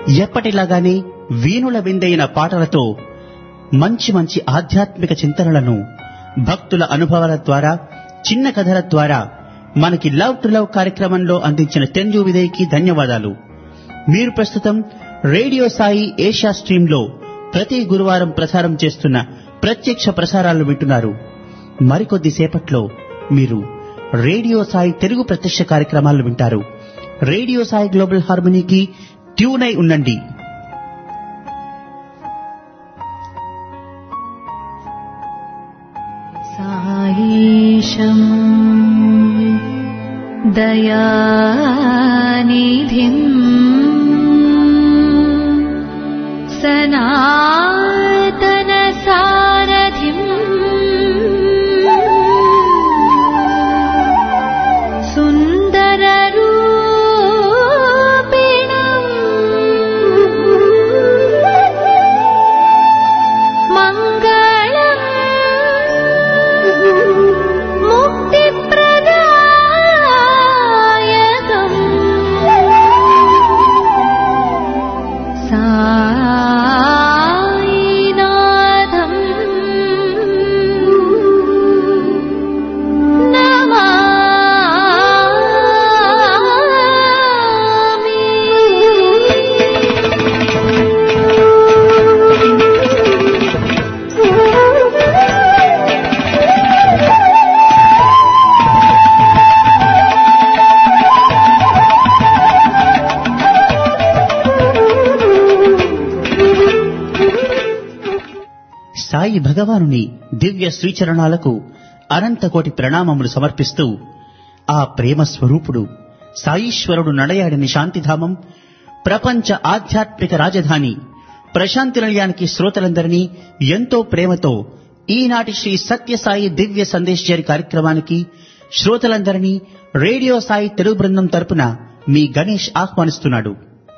ఎప్పటిలాగానే వీణుల విందైన పాటలతో మంచి మంచి ఆధ్యాత్మిక చింతనలను భక్తుల అనుభవాల ద్వారా చిన్న కథల ద్వారా మనకి లవ్ టు లవ్ కార్యక్రమంలో అందించిన తెంజు విదయ్కి ధన్యవాదాలు మీరు ప్రస్తుతం రేడియో సాయి ఏషియా స్ట్రీమ్లో ప్రతి గురువారం ప్రసారం చేస్తున్న ప్రత్యక్ష ప్రసారాలు వింటున్నారు మరికొద్ది సేపట్లో మీరు రేడియో సాయి తెలుగు ప్రత్యక్ష కార్యక్రమాలు వింటారు రేడియో సాయి గ్లోబల్ హార్మనీకి ట్యూన్ అయి ఉండండి सायीशम् दयानिधिम् सनातनसारथिम् सुन्दररूपिणम् मङ्गलम् मुक्तिप्रदायकम् सायिनाथम् సాయి భగవానుని దివ్య శ్రీచరణాలకు అనంతకోటి ప్రణామములు సమర్పిస్తూ ఆ ప్రేమ స్వరూపుడు సాయీశ్వరుడు నడయాడిన శాంతిధామం ప్రపంచ ఆధ్యాత్మిక రాజధాని ప్రశాంతి నిలయానికి శ్రోతలందరినీ ఎంతో ప్రేమతో ఈనాటి శ్రీ సత్యసాయి దివ్య సందేశ్యరి కార్యక్రమానికి శ్రోతలందరినీ రేడియో సాయి తెలుగు బృందం తరపున మీ గణేష్ ఆహ్వానిస్తున్నాడు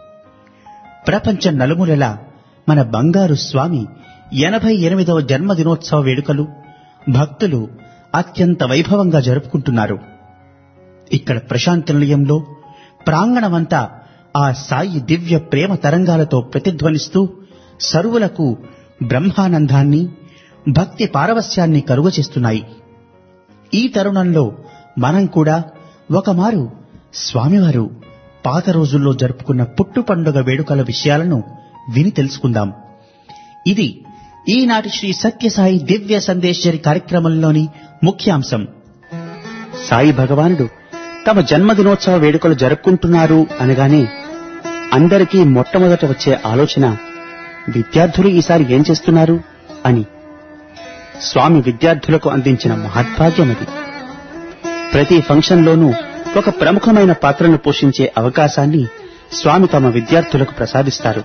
ప్రపంచ నలుమూలలా మన బంగారు స్వామి ఎనభై ఎనిమిదవ జన్మదినోత్సవ వేడుకలు భక్తులు అత్యంత వైభవంగా జరుపుకుంటున్నారు ఇక్కడ ప్రశాంతి నిలయంలో ప్రాంగణమంతా ఆ సాయి దివ్య ప్రేమ తరంగాలతో ప్రతిధ్వనిస్తూ సరువులకు బ్రహ్మానందాన్ని భక్తి పారవస్యాన్ని కలుగచేస్తున్నాయి ఈ తరుణంలో మనం కూడా ఒకమారు స్వామివారు పాత రోజుల్లో జరుపుకున్న పుట్టు పండుగ వేడుకల విషయాలను విని తెలుసుకుందాం ఇది ఈనాటి శ్రీ సత్యసాయి దివ్య సందేశ్వరి కార్యక్రమంలోని ముఖ్యాంశం సాయి భగవానుడు తమ జన్మదినోత్సవ వేడుకలు జరుపుకుంటున్నారు అనగానే అందరికీ మొట్టమొదట వచ్చే ఆలోచన విద్యార్థులు ఈసారి ఏం చేస్తున్నారు అని స్వామి విద్యార్థులకు అందించిన మహద్భాగ్యం అది ప్రతి ఫంక్షన్లోనూ ఒక ప్రముఖమైన పాత్రను పోషించే అవకాశాన్ని స్వామి తమ విద్యార్థులకు ప్రసాదిస్తారు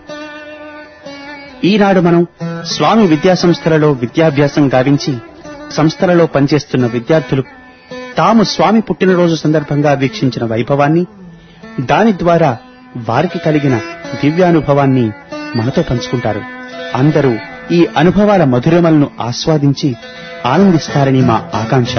ఈనాడు మనం స్వామి విద్యా సంస్థలలో విద్యాభ్యాసం గావించి సంస్థలలో పనిచేస్తున్న విద్యార్థులు తాము స్వామి పుట్టినరోజు సందర్భంగా వీక్షించిన వైభవాన్ని దాని ద్వారా వారికి కలిగిన దివ్యానుభవాన్ని మనతో పంచుకుంటారు అందరూ ఈ అనుభవాల మధురమలను ఆస్వాదించి ఆనందిస్తారని మా ఆకాంక్ష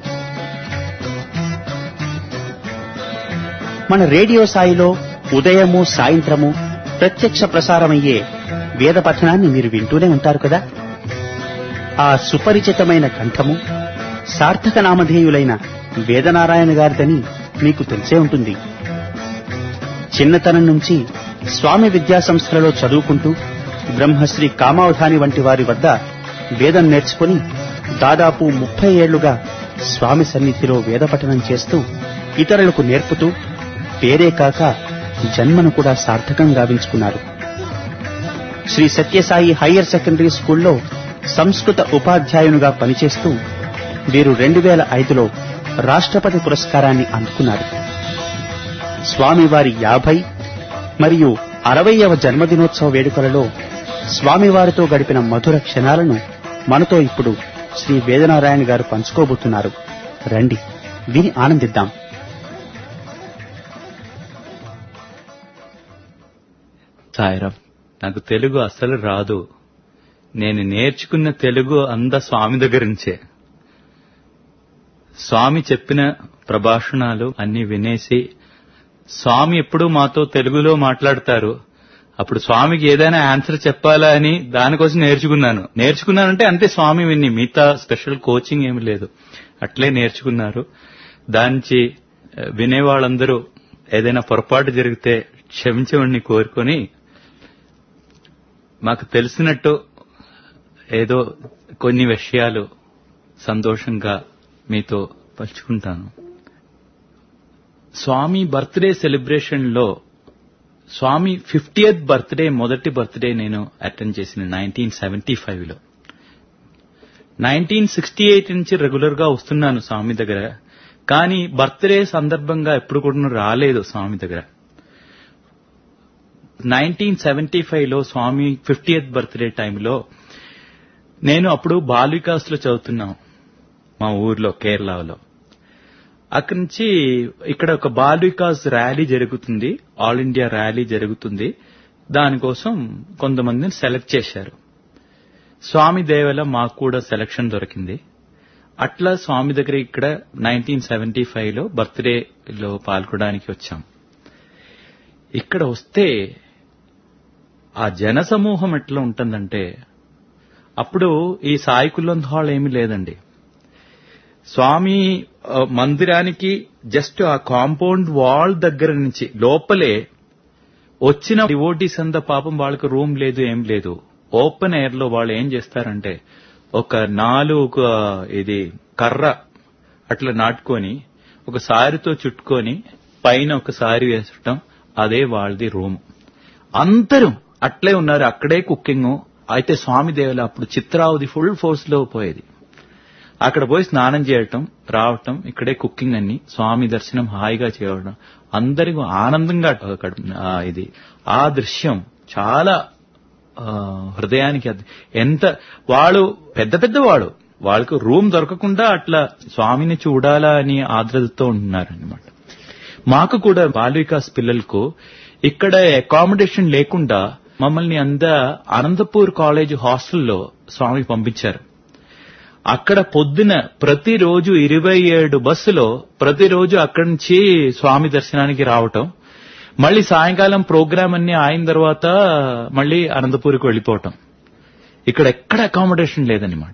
మన రేడియో సాయిలో ఉదయము సాయంత్రము ప్రత్యక్ష ప్రసారమయ్యే వేద పఠనాన్ని మీరు వింటూనే ఉంటారు కదా ఆ సుపరిచితమైన కంఠము సార్థక నామధేయులైన వేదనారాయణ గారిదని మీకు తెలిసే ఉంటుంది చిన్నతనం నుంచి స్వామి విద్యా సంస్థలలో చదువుకుంటూ బ్రహ్మశ్రీ కామావధాని వంటి వారి వద్ద వేదం నేర్చుకుని దాదాపు ముప్పై ఏళ్లుగా స్వామి సన్నిధిలో వేదపఠనం చేస్తూ ఇతరులకు నేర్పుతూ పేరే కాక జన్మను కూడా సార్థకం గావించుకున్నారు శ్రీ సత్యసాయి హయ్యర్ సెకండరీ స్కూల్లో సంస్కృత ఉపాధ్యాయునిగా పనిచేస్తూ వీరు రెండు వేల ఐదులో రాష్ట్రపతి పురస్కారాన్ని అందుకున్నారు స్వామివారి యాభై మరియు అరవయవ జన్మదినోత్సవ వేడుకలలో స్వామివారితో గడిపిన మధుర క్షణాలను మనతో ఇప్పుడు శ్రీ వేదనారాయణ గారు పంచుకోబోతున్నారు రండి విని ఆనందిద్దాం సాయిరామ్ నాకు తెలుగు అసలు రాదు నేను నేర్చుకున్న తెలుగు అంద స్వామి దగ్గర నుంచే స్వామి చెప్పిన ప్రభాషణాలు అన్ని వినేసి స్వామి ఎప్పుడూ మాతో తెలుగులో మాట్లాడతారు అప్పుడు స్వామికి ఏదైనా ఆన్సర్ చెప్పాలా అని దానికోసం నేర్చుకున్నాను నేర్చుకున్నానంటే అంతే స్వామి విన్ని మిగతా స్పెషల్ కోచింగ్ ఏమి లేదు అట్లే నేర్చుకున్నారు దానికి వినే వాళ్ళందరూ ఏదైనా పొరపాటు జరిగితే క్షమించమని కోరుకొని మాకు తెలిసినట్టు ఏదో కొన్ని విషయాలు సంతోషంగా మీతో పంచుకుంటాను స్వామి బర్త్డే సెలబ్రేషన్ లో స్వామి ఫిఫ్టీయత్ బర్త్డే మొదటి బర్త్డే నేను అటెండ్ చేసిన నైన్టీన్ సెవెంటీ ఫైవ్ లో నైన్టీన్ సిక్స్టీ ఎయిట్ నుంచి రెగ్యులర్ గా వస్తున్నాను స్వామి దగ్గర కానీ బర్త్డే సందర్భంగా ఎప్పుడు కూడా రాలేదు స్వామి దగ్గర నైన్టీన్ సెవెంటీ ఫైవ్ లో స్వామి ఫిఫ్టీయత్ బర్త్డే టైంలో నేను అప్పుడు బాలికాస్ లో చదువుతున్నాం మా ఊర్లో కేరళలో అక్కడి నుంచి ఇక్కడ ఒక బాల్ వికాస్ ర్యాలీ జరుగుతుంది ఆల్ ఇండియా ర్యాలీ జరుగుతుంది దానికోసం కొంతమందిని సెలెక్ట్ చేశారు స్వామి దేవల మాకు కూడా సెలక్షన్ దొరికింది అట్లా స్వామి దగ్గర ఇక్కడ నైన్టీన్ సెవెంటీ ఫైవ్ లో బర్త్డేలో పాల్గొనడానికి వచ్చాం ఇక్కడ వస్తే ఆ జన సమూహం ఎట్లా ఉంటుందంటే అప్పుడు ఈ సాయి కుల్లంత్ హాల్ ఏమీ లేదండి స్వామి ఆ, మందిరానికి జస్ట్ ఆ కాంపౌండ్ వాల్ దగ్గర నుంచి లోపలే వచ్చిన డివోటీస్ అంతా పాపం వాళ్ళకి రూమ్ లేదు ఏం లేదు ఓపెన్ ఎయిర్ లో వాళ్ళు ఏం చేస్తారంటే ఒక నాలుగు ఆ, ఇది కర్ర అట్లా నాటుకొని ఒక సారితో చుట్టుకొని పైన ఒక సారి వేసటం అదే వాళ్ళది రూమ్ అందరూ అట్లే ఉన్నారు అక్కడే కుకింగ్ అయితే స్వామి దేవుల అప్పుడు చిత్రావధి ఫుల్ ఫోర్స్ లో పోయేది అక్కడ పోయి స్నానం చేయటం రావటం ఇక్కడే కుకింగ్ అన్ని స్వామి దర్శనం హాయిగా చేయడం అందరికీ ఆనందంగా అక్కడ, ఆ, ఇది ఆ దృశ్యం చాలా ఆ, హృదయానికి అది ఎంత వాళ్ళు పెద్ద పెద్ద వాడు వాళ్ళకు రూమ్ దొరకకుండా అట్లా స్వామిని చూడాలా అని ఆద్రతతో ఉంటున్నారనమాట మాకు కూడా బాల వికాస్ పిల్లలకు ఇక్కడ అకామిడేషన్ లేకుండా మమ్మల్ని అంద అనంతపూర్ కాలేజ్ హాస్టల్లో స్వామి పంపించారు అక్కడ పొద్దున ప్రతిరోజు ఇరవై ఏడు బస్సులో ప్రతిరోజు అక్కడి నుంచి స్వామి దర్శనానికి రావటం మళ్ళీ సాయంకాలం ప్రోగ్రామ్ అన్ని అయిన తర్వాత మళ్ళీ అనంతపూర్కి వెళ్ళిపోవటం ఇక్కడ ఎక్కడ అకామిడేషన్ లేదన్నమాట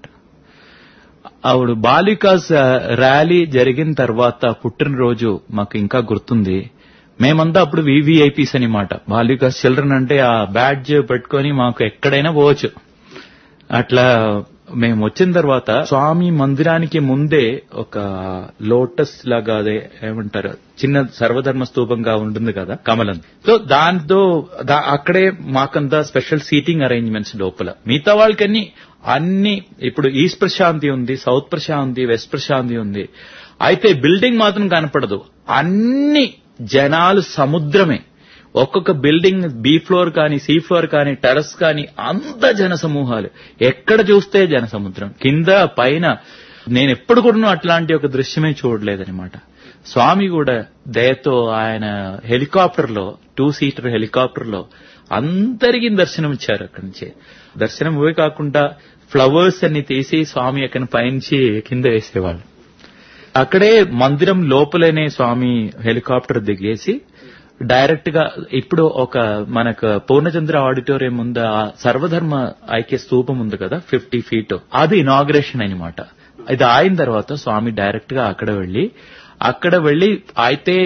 ఆవిడ బాలికాస్ ఆ, ర్యాలీ జరిగిన తర్వాత పుట్టినరోజు మాకు ఇంకా గుర్తుంది మేమంతా అప్పుడు వివిఐపీస్ అనమాట బాలికాస్ చిల్డ్రన్ అంటే ఆ బ్యాడ్జ్ పెట్టుకొని మాకు ఎక్కడైనా పోవచ్చు అట్లా మేము వచ్చిన తర్వాత స్వామి మందిరానికి ముందే ఒక లోటస్ లాగా అదే ఏమంటారు చిన్న సర్వధర్మ స్తూపంగా ఉంటుంది కదా కమలం సో దాంతో దా- అక్కడే మాకంతా స్పెషల్ సీటింగ్ అరేంజ్మెంట్స్ లోపల మిగతా వాళ్ళకన్నీ అన్ని ఇప్పుడు ఈస్ట్ ప్రశాంతి ఉంది సౌత్ ప్రశాంతి వెస్ట్ ప్రశాంతి ఉంది అయితే బిల్డింగ్ మాత్రం కనపడదు అన్ని జనాలు సముద్రమే ఒక్కొక్క బిల్డింగ్ బి ఫ్లోర్ కానీ సి ఫ్లోర్ కానీ టెరస్ కానీ అంత జన సమూహాలు ఎక్కడ చూస్తే జన సముద్రం కింద పైన నేను ఎప్పుడు కూడా అట్లాంటి ఒక దృశ్యమే చూడలేదనమాట స్వామి కూడా దయతో ఆయన హెలికాప్టర్ లో టూ సీటర్ హెలికాప్టర్ లో అందరికీ దర్శనం ఇచ్చారు అక్కడి నుంచి దర్శనం ఇవే కాకుండా ఫ్లవర్స్ అన్ని తీసి స్వామి అక్కడి పైనుంచి కింద వేసేవాళ్ళు అక్కడే మందిరం లోపలనే స్వామి హెలికాప్టర్ దిగేసి డైరెక్ట్ గా ఇప్పుడు ఒక మనకు పూర్ణచంద్ర ఆడిటోరియం ముందు ఆ సర్వధర్మ ఐక్య స్తూపం ఉంది కదా ఫిఫ్టీ ఫీట్ అది ఇనాగ్రేషన్ అనమాట ఇది అయిన తర్వాత స్వామి డైరెక్ట్ గా అక్కడ వెళ్లి అక్కడ వెళ్లి అయితే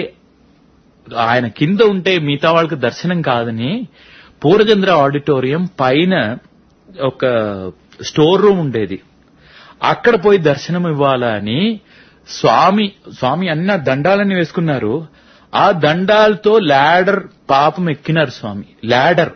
ఆయన కింద ఉంటే మిగతా వాళ్ళకి దర్శనం కాదని పూర్ణచంద్ర ఆడిటోరియం పైన ఒక స్టోర్ రూమ్ ఉండేది అక్కడ పోయి దర్శనం ఇవ్వాలని స్వామి స్వామి అన్న దండాలని వేసుకున్నారు ఆ దండాలతో లాడర్ పాపం ఎక్కినారు స్వామి లాడర్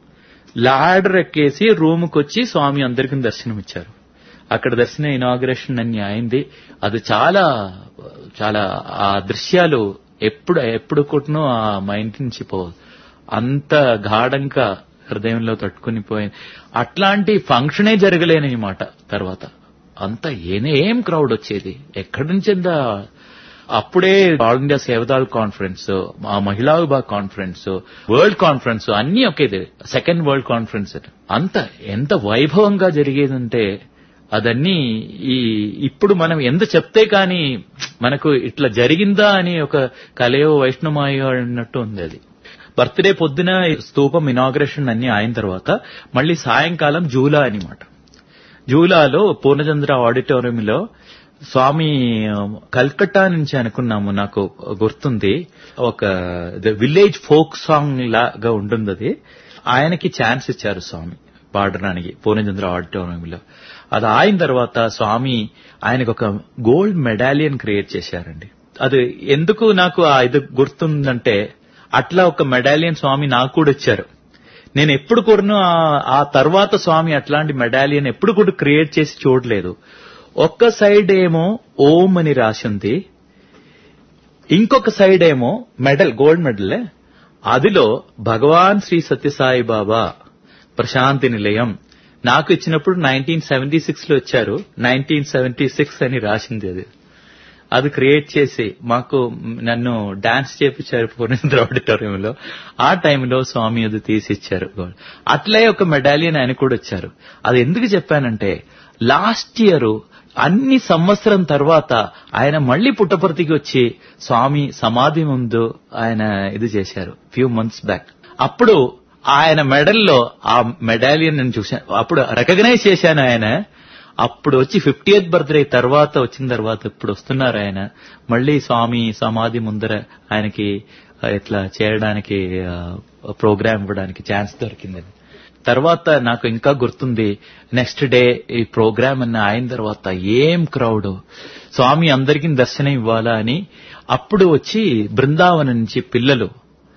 లాడర్ ఎక్కేసి రూమ్కి వచ్చి స్వామి అందరికి దర్శనం ఇచ్చారు అక్కడ దర్శన ఇనాగ్రేషన్ అన్ని అయింది అది చాలా చాలా ఆ దృశ్యాలు ఎప్పుడు ఎప్పుడు కొట్టునో ఆ మైండ్ నుంచి పోదు అంత గాఢంగా హృదయంలో తట్టుకుని పోయింది అట్లాంటి ఫంక్షనే జరగలేనమాట తర్వాత అంత ఏనే ఏం క్రౌడ్ వచ్చేది ఎక్కడి నుంచి ఎంత అప్పుడే ఆల్ ఇండియా సేవదాల్ కాన్ఫరెన్స్ ఆ మహిళా విభాగ్ కాన్ఫరెన్స్ వరల్డ్ కాన్ఫరెన్స్ అన్ని ఒకేది సెకండ్ వరల్డ్ కాన్ఫరెన్స్ అంత ఎంత వైభవంగా జరిగేదంటే అదన్నీ ఈ ఇప్పుడు మనం ఎంత చెప్తే కానీ మనకు ఇట్లా జరిగిందా అని ఒక కలయో వైష్ణమాయో అన్నట్టు ఉంది అది బర్త్డే పొద్దున స్తూపం ఇనాగ్రేషన్ అన్ని అయిన తర్వాత మళ్ళీ సాయంకాలం జూలా అనమాట జూలాలో పూర్ణచంద్ర ఆడిటోరియంలో స్వామి ఆ, కల్కట్టా నుంచి అనుకున్నాము నాకు గుర్తుంది ఒక విలేజ్ ఫోక్ సాంగ్ లాగా ఉంటుంది అది ఆయనకి ఛాన్స్ ఇచ్చారు స్వామి పాడడానికి పూర్ణచంద్ర ఆడిటోరియంలో అది అయిన తర్వాత స్వామి ఆయనకు ఒక గోల్డ్ మెడాలియన్ క్రియేట్ చేశారండి అది ఎందుకు నాకు ఆ ఇది గుర్తుందంటే అట్లా ఒక మెడాలియన్ స్వామి నాకు కూడా ఇచ్చారు నేను ఎప్పుడు కూడా ఆ తర్వాత స్వామి అట్లాంటి మెడాలియన్ ఎప్పుడు కూడా క్రియేట్ చేసి చూడలేదు ఒక్క సైడ్ ఏమో ఓం అని రాసింది ఇంకొక సైడ్ ఏమో మెడల్ గోల్డ్ మెడల్ అదిలో భగవాన్ శ్రీ సత్యసాయి బాబా ప్రశాంతి నిలయం నాకు ఇచ్చినప్పుడు నైన్టీన్ సెవెంటీ సిక్స్ లో వచ్చారు నైన్టీన్ సెవెంటీ సిక్స్ అని రాసింది అది అది క్రియేట్ చేసి మాకు నన్ను డాన్స్ చేపించారు పూర్ణేంద్ర ఆడిటోరియంలో ఆ టైంలో స్వామి అది తీసి ఇచ్చారు అట్లే ఒక మెడాలియన్ ఆయన కూడా వచ్చారు అది ఎందుకు చెప్పానంటే లాస్ట్ ఇయర్ అన్ని సంవత్సరం తర్వాత ఆయన మళ్ళీ పుట్టపర్తికి వచ్చి స్వామి సమాధి ముందు ఆయన ఇది చేశారు ఫ్యూ మంత్స్ బ్యాక్ అప్పుడు ఆయన మెడల్లో ఆ మెడాలియన్ నేను చూశాను అప్పుడు రికగ్నైజ్ చేశాను ఆయన అప్పుడు వచ్చి ఫిఫ్టీ ఎయిత్ బర్త్డే తర్వాత వచ్చిన తర్వాత ఇప్పుడు వస్తున్నారు ఆయన మళ్ళీ స్వామి సమాధి ముందర ఆయనకి ఆ, ఇట్లా చేయడానికి ప్రోగ్రామ్ ఇవ్వడానికి ఛాన్స్ దొరికిందని తర్వాత నాకు ఇంకా గుర్తుంది నెక్స్ట్ డే ఈ ప్రోగ్రామ్ అన్న అయిన తర్వాత ఏం క్రౌడ్ స్వామి అందరికీ దర్శనం ఇవ్వాలా అని అప్పుడు వచ్చి బృందావనం నుంచి పిల్లలు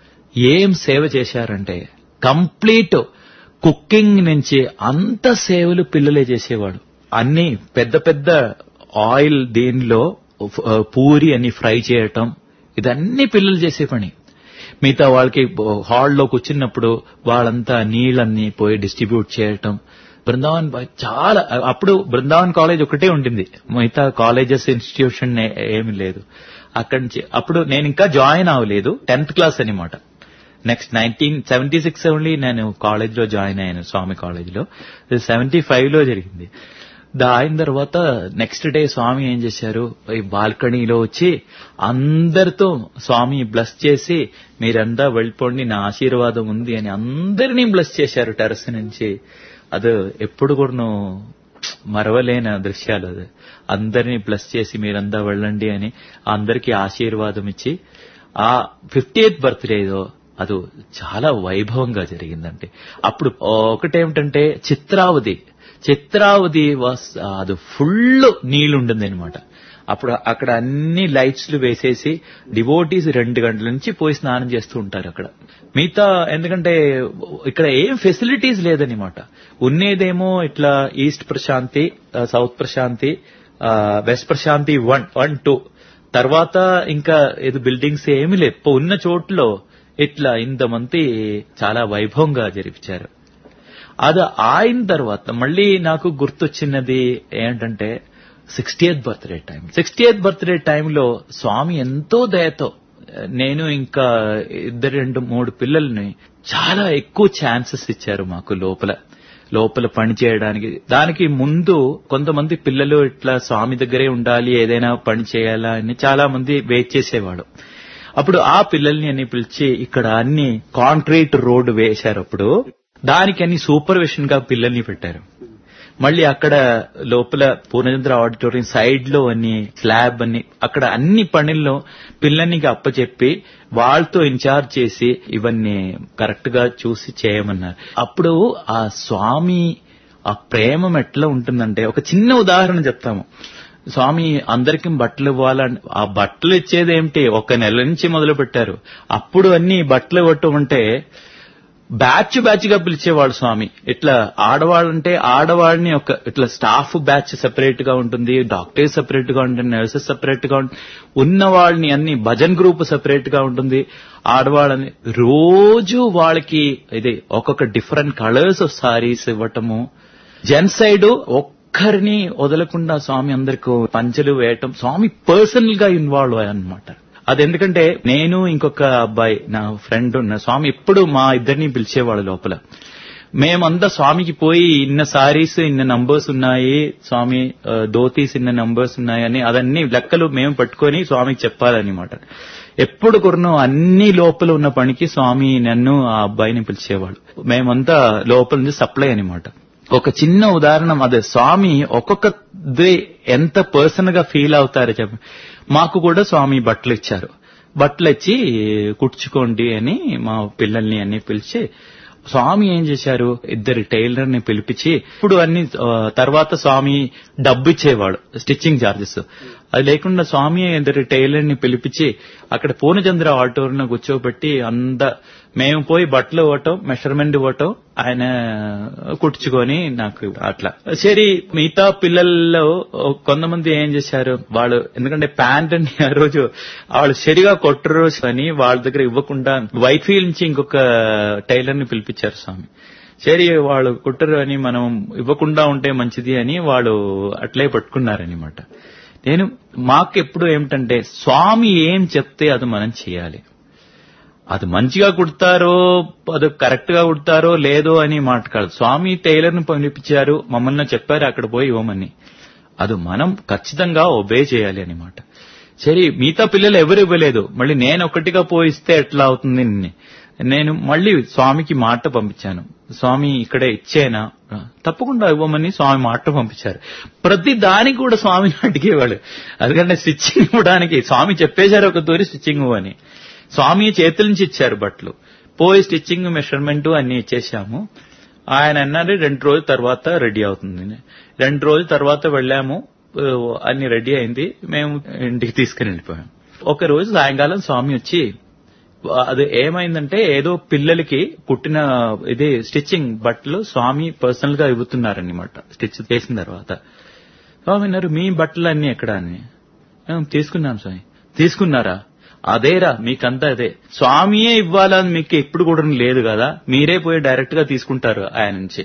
ఏం సేవ చేశారంటే కంప్లీట్ కుకింగ్ నుంచి అంత సేవలు పిల్లలే చేసేవాడు అన్ని పెద్ద పెద్ద ఆయిల్ దీనిలో ఆ, పూరి అని ఫ్రై చేయటం ఇదన్నీ పిల్లలు చేసే పని మిగతా వాళ్ళకి హాల్లో కూర్చున్నప్పుడు వాళ్ళంతా నీళ్ళన్ని పోయి డిస్ట్రిబ్యూట్ చేయటం బృందావన్ బ- చాలా అప్పుడు బృందావన్ కాలేజ్ ఒకటే ఉండింది మిగతా కాలేజెస్ ఇన్స్టిట్యూషన్ ఏ- ఏమీ లేదు అక్కడి నుంచి అప్పుడు నేను ఇంకా జాయిన్ అవ్వలేదు టెన్త్ క్లాస్ అనమాట next nineteen seventy six only నేను కాలేజ్ లో జాయిన్ అయ్యాను స్వామి కాలేజ్ లో సెవెంటీ ఫైవ్ లో జరిగింది దా అయిన తర్వాత నెక్స్ట్ డే స్వామి ఏం చేశారు ఈ బాల్కనీలో వచ్చి అందరితో స్వామి బ్లస్ చేసి మీరంతా వెళ్ళిపోండి నా ఆశీర్వాదం ఉంది అని అందరినీ బ్లస్ చేశారు టెరస్ నుంచి అది ఎప్పుడు కూడా మరవలేని దృశ్యాలు అది అందరినీ బ్లస్ చేసి మీరంతా వెళ్ళండి అని అందరికీ ఆశీర్వాదం ఇచ్చి ఆ ఫిఫ్టీ ఎయిత్ బర్త్డేదో అది చాలా వైభవంగా జరిగిందండి అప్పుడు ఒకటేమిటంటే చిత్రావతి చిత్రావతి వాస్ అది ఫుల్ నీళ్లుంటుంది అనమాట అప్పుడు అక్కడ అన్ని లైట్స్లు వేసేసి డివోటీస్ రెండు గంటల నుంచి పోయి స్నానం చేస్తూ ఉంటారు అక్కడ మిగతా ఎందుకంటే ఇక్కడ ఏం ఫెసిలిటీస్ లేదనమాట ఉన్నేదేమో ఇట్లా ఈస్ట్ ప్రశాంతి ఆ, సౌత్ ప్రశాంతి ఆ, west Prashanti one one two తర్వాత ఇంకా ఏదో బిల్డింగ్స్ ఏమీ లేవు పో- ఉన్న చోట్లో ఇట్లా ఇంతమంది చాలా వైభవంగా జరిపించారు అది అయిన తర్వాత మళ్ళీ నాకు గుర్తొచ్చినది ఏంటంటే sixty eighth birthday time sixty eighth birthday టైంలో స్వామి ఎంతో దయతో నేను ఇంకా ఇద్దరు రెండు మూడు పిల్లల్ని చాలా ఎక్కువ ఛాన్సెస్ ఇచ్చారు మాకు లోపల లోపల పని చేయడానికి దానికి ముందు కొంతమంది పిల్లలు ఇట్లా స్వామి దగ్గరే ఉండాలి ఏదైనా పని చేయాలా అని చాలా మంది వెయిట్ చేసేవాడు అప్పుడు ఆ పిల్లల్ని అన్ని పిలిచి ఇక్కడ అన్ని కాంక్రీట్ రోడ్డు వేశారు అప్పుడు దానికి అన్ని సూపర్విషన్ గా పిల్లల్ని పెట్టారు మళ్ళీ అక్కడ లోపల పూర్ణచంద్ర ఆడిటోరియం సైడ్ లో అన్ని స్లాబ్ అన్ని అక్కడ అన్ని పనుల్లో పిల్లల్ని అప్పచెప్పి వాళ్ళతో ఇన్ఛార్జ్ చేసి ఇవన్నీ కరెక్ట్ గా చూసి చేయమన్నారు అప్పుడు ఆ స్వామి ఆ ప్రేమం ఎట్లా ఉంటుందంటే ఒక చిన్న ఉదాహరణ చెప్తాము స్వామి అందరికీ బట్టలు ఇవ్వాలని ఆ బట్టలు ఇచ్చేది ఏమిటి ఒక నెల నుంచి మొదలు పెట్టారు అప్పుడు అన్ని బట్టలు ఇవ్వటం బ్యాచ్ బ్యాచ్ గా పిలిచేవాడు స్వామి ఇట్లా ఆడవాళ్ళంటే ఆడవాళ్ళని ఒక ఇట్లా స్టాఫ్ బ్యాచ్ సెపరేట్ గా ఉంటుంది డాక్టర్స్ సెపరేట్ గా ఉంటుంది నర్సెస్ సెపరేట్ గా ఉంటుంది ఉన్న వాళ్ళని అన్ని భజన్ గ్రూప్ సెపరేట్ గా ఉంటుంది ఆడవాళ్ళని రోజు వాళ్ళకి ఇది ఒక్కొక్క డిఫరెంట్ కలర్స్ ఆఫ్ సారీస్ ఇవ్వటము జెన్ సైడ్ ఒక్కరిని వదలకుండా స్వామి అందరికి పంచలు వేయటం స్వామి పర్సనల్ గా ఇన్వాల్వ్ అయ్యానమాట అది ఎందుకంటే నేను ఇంకొక అబ్బాయి నా ఫ్రెండ్ ఉన్న స్వామి ఎప్పుడు మా ఇద్దరిని పిలిచేవాడు లోపల మేమంతా స్వామికి పోయి ఇన్న సారీస్ ఇన్న నంబర్స్ ఉన్నాయి స్వామి ఆ, ధోతీస్ ఇన్న నంబర్స్ ఉన్నాయని అదన్నీ లెక్కలు మేము పట్టుకొని స్వామికి చెప్పాలన్నమాట ఎప్పుడు కొరను అన్ని లోపల ఉన్న పనికి స్వామి నన్ను ఆ అబ్బాయిని పిలిచేవాడు మేమంతా లోపల నుంచి సప్లై అనమాట ఒక చిన్న ఉదాహరణ అదే స్వామి ఒక్కొక్కది ఎంత పర్సన్ గా ఫీల్ అవుతారో చెప్ప మాకు కూడా స్వామి బట్టలు ఇచ్చారు బట్టలు ఇచ్చి కుట్టుకోండి అని మా పిల్లల్ని అన్ని పిలిచి స్వామి ఏం చేశారు ఇద్దరు టైలర్ ని పిలిపించి ఇప్పుడు అన్ని ఆ, తర్వాత స్వామి డబ్బు ఇచ్చేవాడు స్టిచ్చింగ్ చార్జెస్ అది లేకుండా స్వామి ఇద్దరు టైలర్ ని పిలిపించి అక్కడ పూర్ణచంద్ర ఆటోలో కూర్చోబెట్టి అంద మేము పోయి బట్టలు ఇవ్వటం మెషర్మెంట్ ఇవ్వటం ఆయన కుట్టుకొని నాకు అట్లా సరే మిగతా పిల్లల్లో కొంతమంది ఏం చేశారు వాళ్ళు ఎందుకంటే ప్యాంట్ అని ఆ రోజు వాళ్ళు సరిగా కొట్టరు అని వాళ్ళ దగ్గర ఇవ్వకుండా వైట్ఫీల్డ్ నుంచి ఇంకొక టైలర్ ని పిలిపించారు స్వామి సరే వాళ్ళు కుట్టరు అని మనం ఇవ్వకుండా ఉంటే మంచిది అని వాళ్ళు అట్లే పట్టుకున్నారనమాట నేను మాకెప్పుడు ఏమిటంటే స్వామి ఏం చెప్తే అది మనం చేయాలి అది మంచిగా కుడతారో అది కరెక్ట్ గా కుడతారో లేదో అని మాట కాదు స్వామి టైలర్ ని పంపించారు మమ్మల్ని చెప్పారు అక్కడ పోయి ఇవ్వమని అది మనం ఖచ్చితంగా ఒబే చేయాలి అనమాట సరే మిగతా పిల్లలు ఎవరు ఇవ్వలేదు మళ్ళీ నేను ఒకటిగా పోయిస్తే ఎట్లా అవుతుంది అని. నేను మళ్ళీ స్వామికి మాట పంపించాను స్వామి ఇక్కడే ఇచ్చేనా తప్పకుండా ఇవ్వమని స్వామి మాట పంపించారు ప్రతి దానికి కూడా స్వామిని అడిగేవాడు అందుకంటే స్టిచ్చింగ్ ఇవ్వడానికి స్వామి చెప్పేశారు ఒక తూరి స్టిచ్చింగ్ ఇవ్వని స్వామి చేతుల నుంచి ఇచ్చారు బట్టలు పోయి స్టిచ్చింగ్ మెషర్మెంట్ అన్ని ఇచ్చేసాము ఆయన అన్నారు రెండు రోజుల తర్వాత రెడీ అవుతుంది రెండు రోజుల తర్వాత వెళ్ళాము ఆ, అన్ని రెడీ అయింది మేము ఇంటికి తీసుకుని వెళ్ళిపోయాం ఒక రోజు సాయంకాలం స్వామి వచ్చి అది ఏమైందంటే ఏదో పిల్లలకి పుట్టిన ఇది స్టిచ్చింగ్ బట్టలు స్వామి పర్సనల్ గా ఇవ్వుతున్నారన్నమాట స్టిచ్ చేసిన తర్వాత స్వామి అన్నారు మీ బట్టలు అన్ని ఎక్కడ అని "ఏం, తీసుకున్నాను స్వామి తీసుకున్నారా అదేరా మీకంతా అదే స్వామియే ఇవ్వాలని మీకు ఎప్పుడు కూడా లేదు కదా మీరే పోయి డైరెక్ట్ గా తీసుకుంటారు ఆయన నుంచి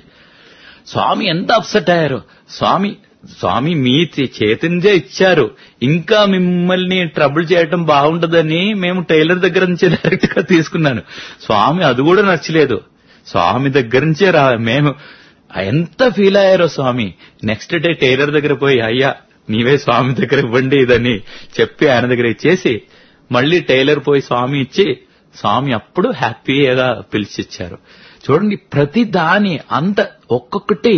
స్వామి ఎంత అప్సెట్ అయ్యారు స్వామి స్వామి మీ చే- చేతిందే ఇచ్చారు ఇంకా మిమ్మల్ని ట్రబుల్ చేయటం బాగుండదని మేము టైలర్ దగ్గర నుంచి డైరెక్ట్ గా తీసుకున్నాను స్వామి అది కూడా నచ్చలేదు స్వామి దగ్గర నుంచే రా మేము ఎంత ఫీల్ అయ్యారో స్వామి నెక్స్ట్ డే టైలర్ దగ్గర పోయి అయ్యా నీవే స్వామి దగ్గర ఇవ్వండి ఇదని చెప్పి ఆయన దగ్గర ఇచ్చేసి మళ్ళీ టైలర్ పోయి స్వామి ఇచ్చి స్వామి అప్పుడు హ్యాపీగా పిలిచిచ్చారు చూడండి ప్రతి దాని అంత ఒక్కొక్కటి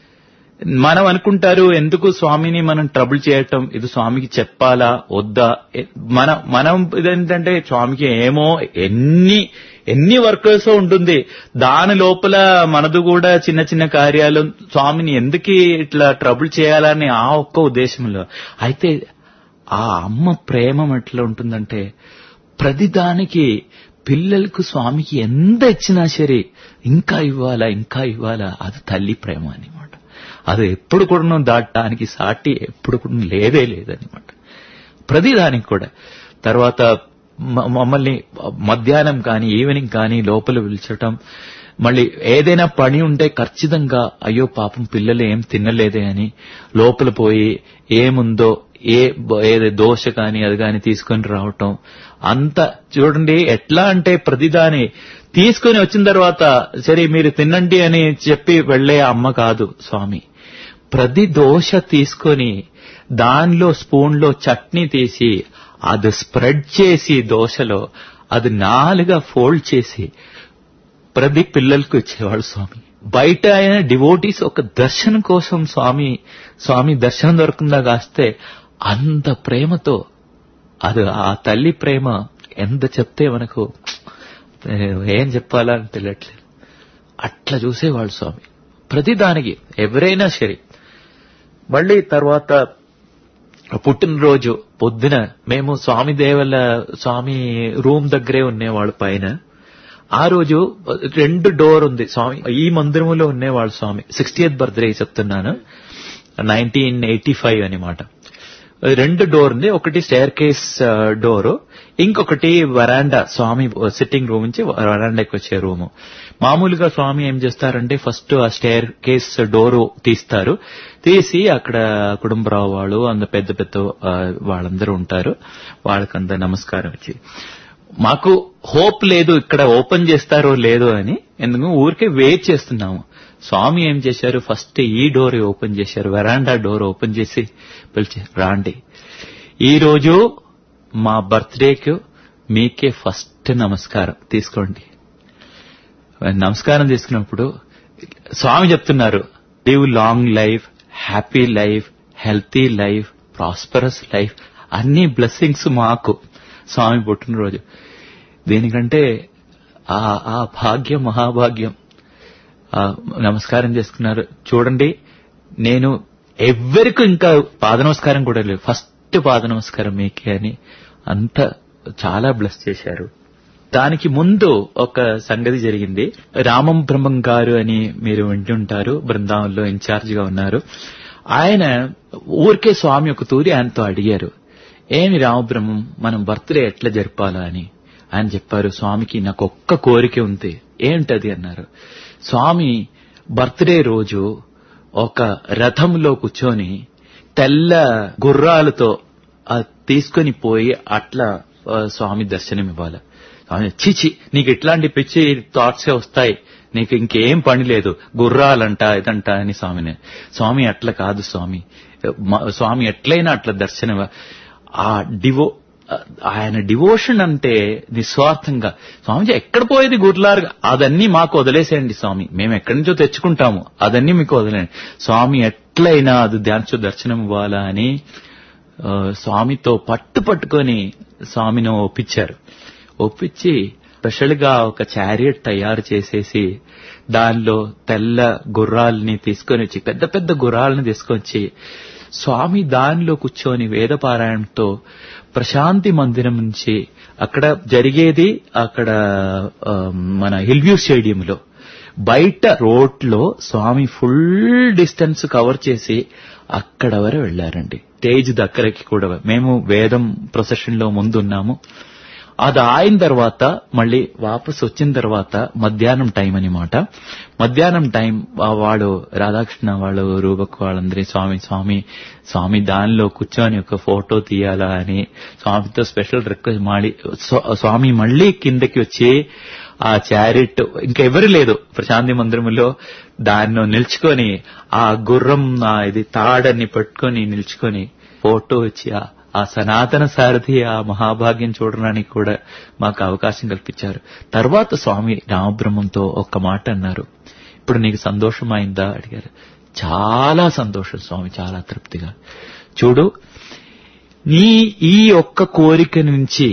మనం అనుకుంటారు ఎందుకు స్వామిని మనం ట్రబుల్ చేయటం ఇది స్వామికి చెప్పాలా వద్దా ఎ- మన మనం ఇదేంటంటే స్వామికి ఏమో ఎన్ని ఎన్ని వర్కర్స్ ఉంటుంది దాని లోపల మనది కూడా చిన్న చిన్న కార్యాలు స్వామిని ఎందుకు ఇట్లా ట్రబుల్ చేయాలని ఆ ఒక్క ఉద్దేశంలో అయితే ఆ అమ్మ ప్రేమ ఎట్లా ఉంటుందంటే ప్రతిదానికి పిల్లలకు స్వామికి ఎంత ఇచ్చినా సరే ఇంకా ఇవ్వాలా ఇంకా ఇవ్వాలా అది తల్లి ప్రేమ అనమాట అది ఎప్పుడు కూడా దాటడానికి సాటి ఎప్పుడు కూడా లేదే లేదనమాట ప్రతిదానికి కూడా తర్వాత మ- మమ్మల్ని మధ్యాహ్నం కానీ ఈవినింగ్ కానీ లోపల పిలిచటం మళ్ళీ ఏదైనా పని ఉంటే ఖచ్చితంగా అయ్యో పాపం పిల్లలు ఏం తినలేదే అని లోపల పోయి ఏముందో ఏ బ- ఏదో దోశ కానీ అది కానీ తీసుకొని రావటం అంత చూడండి ఎట్లా అంటే ప్రతిదాని తీసుకొని వచ్చిన తర్వాత సరే మీరు తినండి అని చెప్పి వెళ్లే అమ్మ కాదు స్వామి ప్రతి దోశ తీసుకొని దానిలో స్పూన్లో చట్నీ తీసి అది స్ప్రెడ్ చేసి దోశలో అది నాలుగా ఫోల్డ్ చేసి ప్రతి పిల్లలకు ఇచ్చేవాడు స్వామి బయట ఆయన డివోటీస్ ఒక దర్శనం కోసం స్వామి స్వామి దర్శనం దొరకకుండా కాస్తే అంత ప్రేమతో అది ఆ తల్లి ప్రేమ ఎంత చెప్తే మనకు ఏ, ఏం చెప్పాలా అని తెలియట్లేదు అట్లా చూసేవాడు స్వామి ప్రతిదానికి ఎవరైనా సరే మళ్ళీ తర్వాత పుట్టినరోజు పొద్దున మేము స్వామి దేవల స్వామి రూమ్ దగ్గరే ఉండేవాళ్ళు పైన ఆ రోజు రెండు డోర్ ఉంది స్వామి ఈ మందిరములో ఉండేవాళ్ళు స్వామి సిక్స్టీ ఎయిత్ బర్త్డే చెప్తున్నాను నైన్టీన్ ఎయిటీ ఫైవ్ అనమాట రెండు డోర్ ఉంది ఒకటి స్టేర్ కేస్ డోర్ ఇంకొకటి వరాండా స్వామి సిట్టింగ్ రూమ్ నుంచి వరాండాకి వచ్చే రూమ్ మామూలుగా స్వామి ఏం చేస్తారంటే ఫస్ట్ ఆ స్టేర్ కేస్ డోర్ తీస్తారు తీసి అక్కడ కుటుంబరావు వాళ్ళు అంత పెద్ద పెద్ద ఆ, వాళ్ళందరూ ఉంటారు వాళ్ళకంత నమస్కారం ఇచ్చి మాకు హోప్ లేదు ఇక్కడ ఓపెన్ చేస్తారో లేదో అని ఎందుకు ఊరికే వెయిట్ చేస్తున్నాము స్వామి ఏం చేశారు ఫస్ట్ ఈ డోర్ ఓపెన్ చేశారు వెరాండా డోర్ ఓపెన్ చేసి పిలిచారు రాండి ఈ రోజు మా బర్త్డేకి మీకే ఫస్ట్ నమస్కారం తీసుకోండి నమస్కారం తీసుకున్నప్పుడు స్వామి చెప్తున్నారు live long life happy life healthy life prosperous life అన్ని బ్లెస్సింగ్స్ మాకు స్వామి పుట్టినరోజు దీనికంటే ఆ ఆ భాగ్యం మహాభాగ్యం ఆ, నమస్కారం చేసుకున్నారు చూడండి నేను ఎవ్వరికి ఇంకా పాద నమస్కారం కూడా లేదు ఫస్ట్ పాద నమస్కారం మీకే అని అంత చాలా బ్లెస్ చేశారు దానికి ముందు ఒక సంగతి జరిగింది రామం బ్రహ్మం గారు అని మీరు వింటుంటారు బృందావనంలో ఇన్ఛార్జ్ గా ఉన్నారు ఆయన ఊరికే స్వామి ఒక తూరి ఆయనతో అడిగారు ఏమి రామబ్రహ్మం మనం బర్త్డే ఎట్లా జరపాలా అని ఆయన చెప్పారు స్వామికి నాకు ఒక్క కోరిక ఉంది ఏంటది అన్నారు స్వామి బర్త్డే రోజు ఒక రథంలో కూర్చొని తెల్ల గుర్రాలతో ఆ తీసుకొని పోయి అట్లా ఆ, స్వామి దర్శనం ఇవ్వాలి స్వామి చిచి నీకు ఇట్లాంటి పిచ్చి థాట్స్ వస్తాయి నీకు ఇంకేం పని లేదు గుర్రాలంట ఇదంట అని స్వామిని స్వామి అట్లా కాదు స్వామి మ- స్వామి ఎట్లయినా అట్లా దర్శనం ఇవ్వ- ఆ డివో ఆయన డివోషన్ అంటే నిస్వార్థంగా స్వామిజీ ఎక్కడ పోయేది గుర్లారుగా అదన్నీ మాకు వదిలేసేయండి స్వామి మేము ఎక్కడి నుంచో తెచ్చుకుంటాము అదన్నీ మీకు వదిలేయండి స్వామి ఎట్లయినా అది ధ్యానించో దర్శనం ఇవ్వాలా అని ఆ, స్వామితో పట్టు పట్టుకొని స్వామిని ఒప్పించారు ఒప్పించి స్పెషల్ గా ఒక చారియట్ తయారు చేసేసి దానిలో తెల్ల గుర్రాలని తీసుకొని వచ్చి పెద్ద పెద్ద గుర్రాలను తీసుకొచ్చి స్వామి దానిలో కూర్చొని వేదపారాయణంతో ప్రశాంతి మందిరం నుంచి అక్కడ జరిగేది అక్కడ ఆ, మన హిల్వ్యూ స్టేడియంలో బయట రోడ్లో స్వామి ఫుల్ డిస్టెన్స్ కవర్ చేసి అక్కడ వరకు వెళ్లారండి స్టేజ్ దగ్గరకి కూడా మేము వేదం ప్రొసెషన్ లో ముందున్నాము అది అయిన తర్వాత మళ్ళీ వాపస్ వచ్చిన తర్వాత మధ్యాహ్నం టైం అనమాట మధ్యాహ్నం టైం వా- వాడు రాధాకృష్ణ వాళ్ళు రూపక్ వాళ్ళందరి స్వామి స్వామి స్వామి దానిలో కూర్చొని ఒక ఫోటో తీయాలా అని స్వామితో స్పెషల్ రిక్వెస్ట్ మాడి స్వ- స్వామి మళ్ళీ కిందకి వచ్చి ఆ చారిట్ ఇంకెవరు లేదు ప్రశాంతి మందిరంలో దానిలో నిల్చుకొని ఆ గుర్రం ఆ ఇది తాడని పట్టుకొని నిల్చుకొని ఫోటో వచ్చి ఆ- ఆ సనాతన సారథి ఆ మహాభాగ్యం చూడడానికి కూడా మాకు అవకాశం కల్పించారు తర్వాత స్వామి రామబ్రహ్మంతో ఒక్క మాట అన్నారు ఇప్పుడు నీకు సంతోషమైందా అడిగారు చాలా సంతోషం స్వామి చాలా తృప్తిగా చూడు నీ ఈ ఒక్క కోరిక నుంచి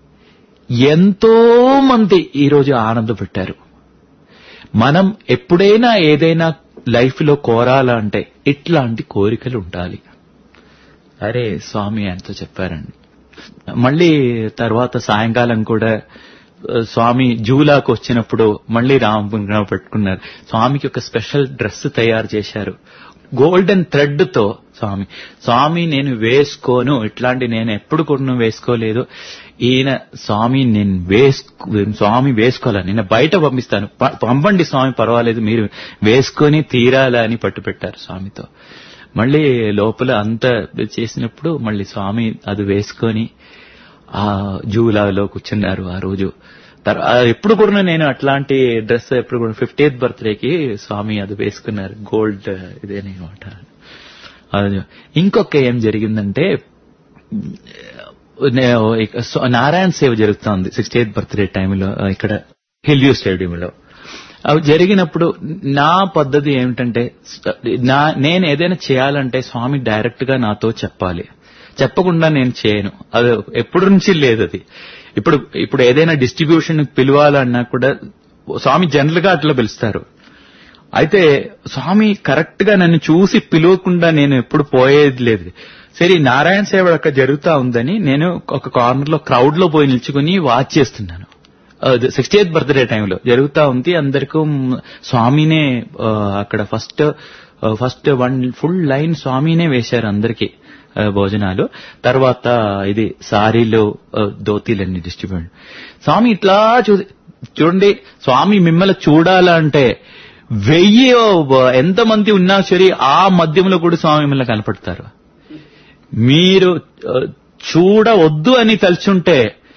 ఎంతో మంది ఈరోజు ఆనందపెట్టారు మనం ఎప్పుడైనా ఏదైనా లైఫ్ లో కోరాలంటే ఇట్లాంటి కోరికలు ఉండాలి అరే స్వామి ఆయనతో చెప్పారండి మళ్ళీ తర్వాత సాయంకాలం కూడా ఆ, స్వామి జూలాకు వచ్చినప్పుడు మళ్ళీ రామ పెట్టుకున్నారు స్వామికి ఒక స్పెషల్ డ్రెస్ తయారు చేశారు గోల్డెన్ థ్రెడ్ తో స్వామి స్వామి నేను వేసుకోను ఇట్లాంటి నేను ఎప్పుడు కూడా వేసుకోలేదు ఈయన స్వామి నేను వేసుకో స్వామి వేసుకోవాలా నేను బయట పంపిస్తాను ప- పంపండి స్వామి పర్వాలేదు మీరు వేసుకొని తీరాలా అని పట్టుపెట్టారు స్వామితో మళ్ళీ లోపల అంత చేసినప్పుడు మళ్ళీ స్వామి అది వేసుకొని ఆ జూలాలో కూర్చున్నారు ఆ రోజు తర్వా- ఎప్పుడు కూడా నేను అట్లాంటి డ్రెస్ ఎప్పుడు కూడా ఫిఫ్టీయత్ బర్త్డేకి స్వామి అది వేసుకున్నారు గోల్డ్ ఇదేనమాట అది ఇంకొక ఏం జరిగిందంటే నే- ఇక సో- నారాయణ సేవ జరుగుతోంది సిక్స్టీ ఎయిత్ బర్త్డే టైంలో ఇక్కడ హిల్యూ స్టేడియంలో అవి జరిగినప్పుడు నా పద్ధతి ఏమిటంటే నా నేను ఏదైనా చేయాలంటే స్వామి డైరెక్ట్ గా నాతో చెప్పాలి చెప్పకుండా నేను చేయను అది ఎప్పటి నుంచి లేదు అది ఇప్పుడు ఇప్పుడు ఏదైనా డిస్ట్రిబ్యూషన్ పిలవాలన్నా కూడా స్వామి జనరల్ గా అట్లా పిలుస్తారు అయితే స్వామి కరెక్ట్ గా నన్ను చూసి పిలవకుండా నేను ఎప్పుడు పోయేది లేదు సరే ఈ నారాయణ సేవ అక్కడ జరుగుతా ఉందని నేను ఒక కార్నర్ లో క్రౌడ్ లో పోయి నిల్చుకుని వాచ్ చేస్తున్నాను సిక్స్టీ ఎయిత్ బర్త్డే టైంలో జరుగుతా ఉంది అందరికీ మ్, స్వామినే ఆ, అక్కడ first first one full line స్వామినే వేశారు అందరికీ ఆ, భోజనాలు తర్వాత ఇది సారీలు ఆ, ధోతీలన్నీ డిస్ట్రిబ్యూట్ స్వామి ఇట్లా చూ చూడండి స్వామి మిమ్మల్ని చూడాలంటే వెయ్యి ఎంతమంది ఉన్నా సరే ఆ మధ్యంలో కూడా స్వామి మిమ్మల్ని కనపడతారు మీరు ఆ, చూడవద్దు అని తలుచుంటే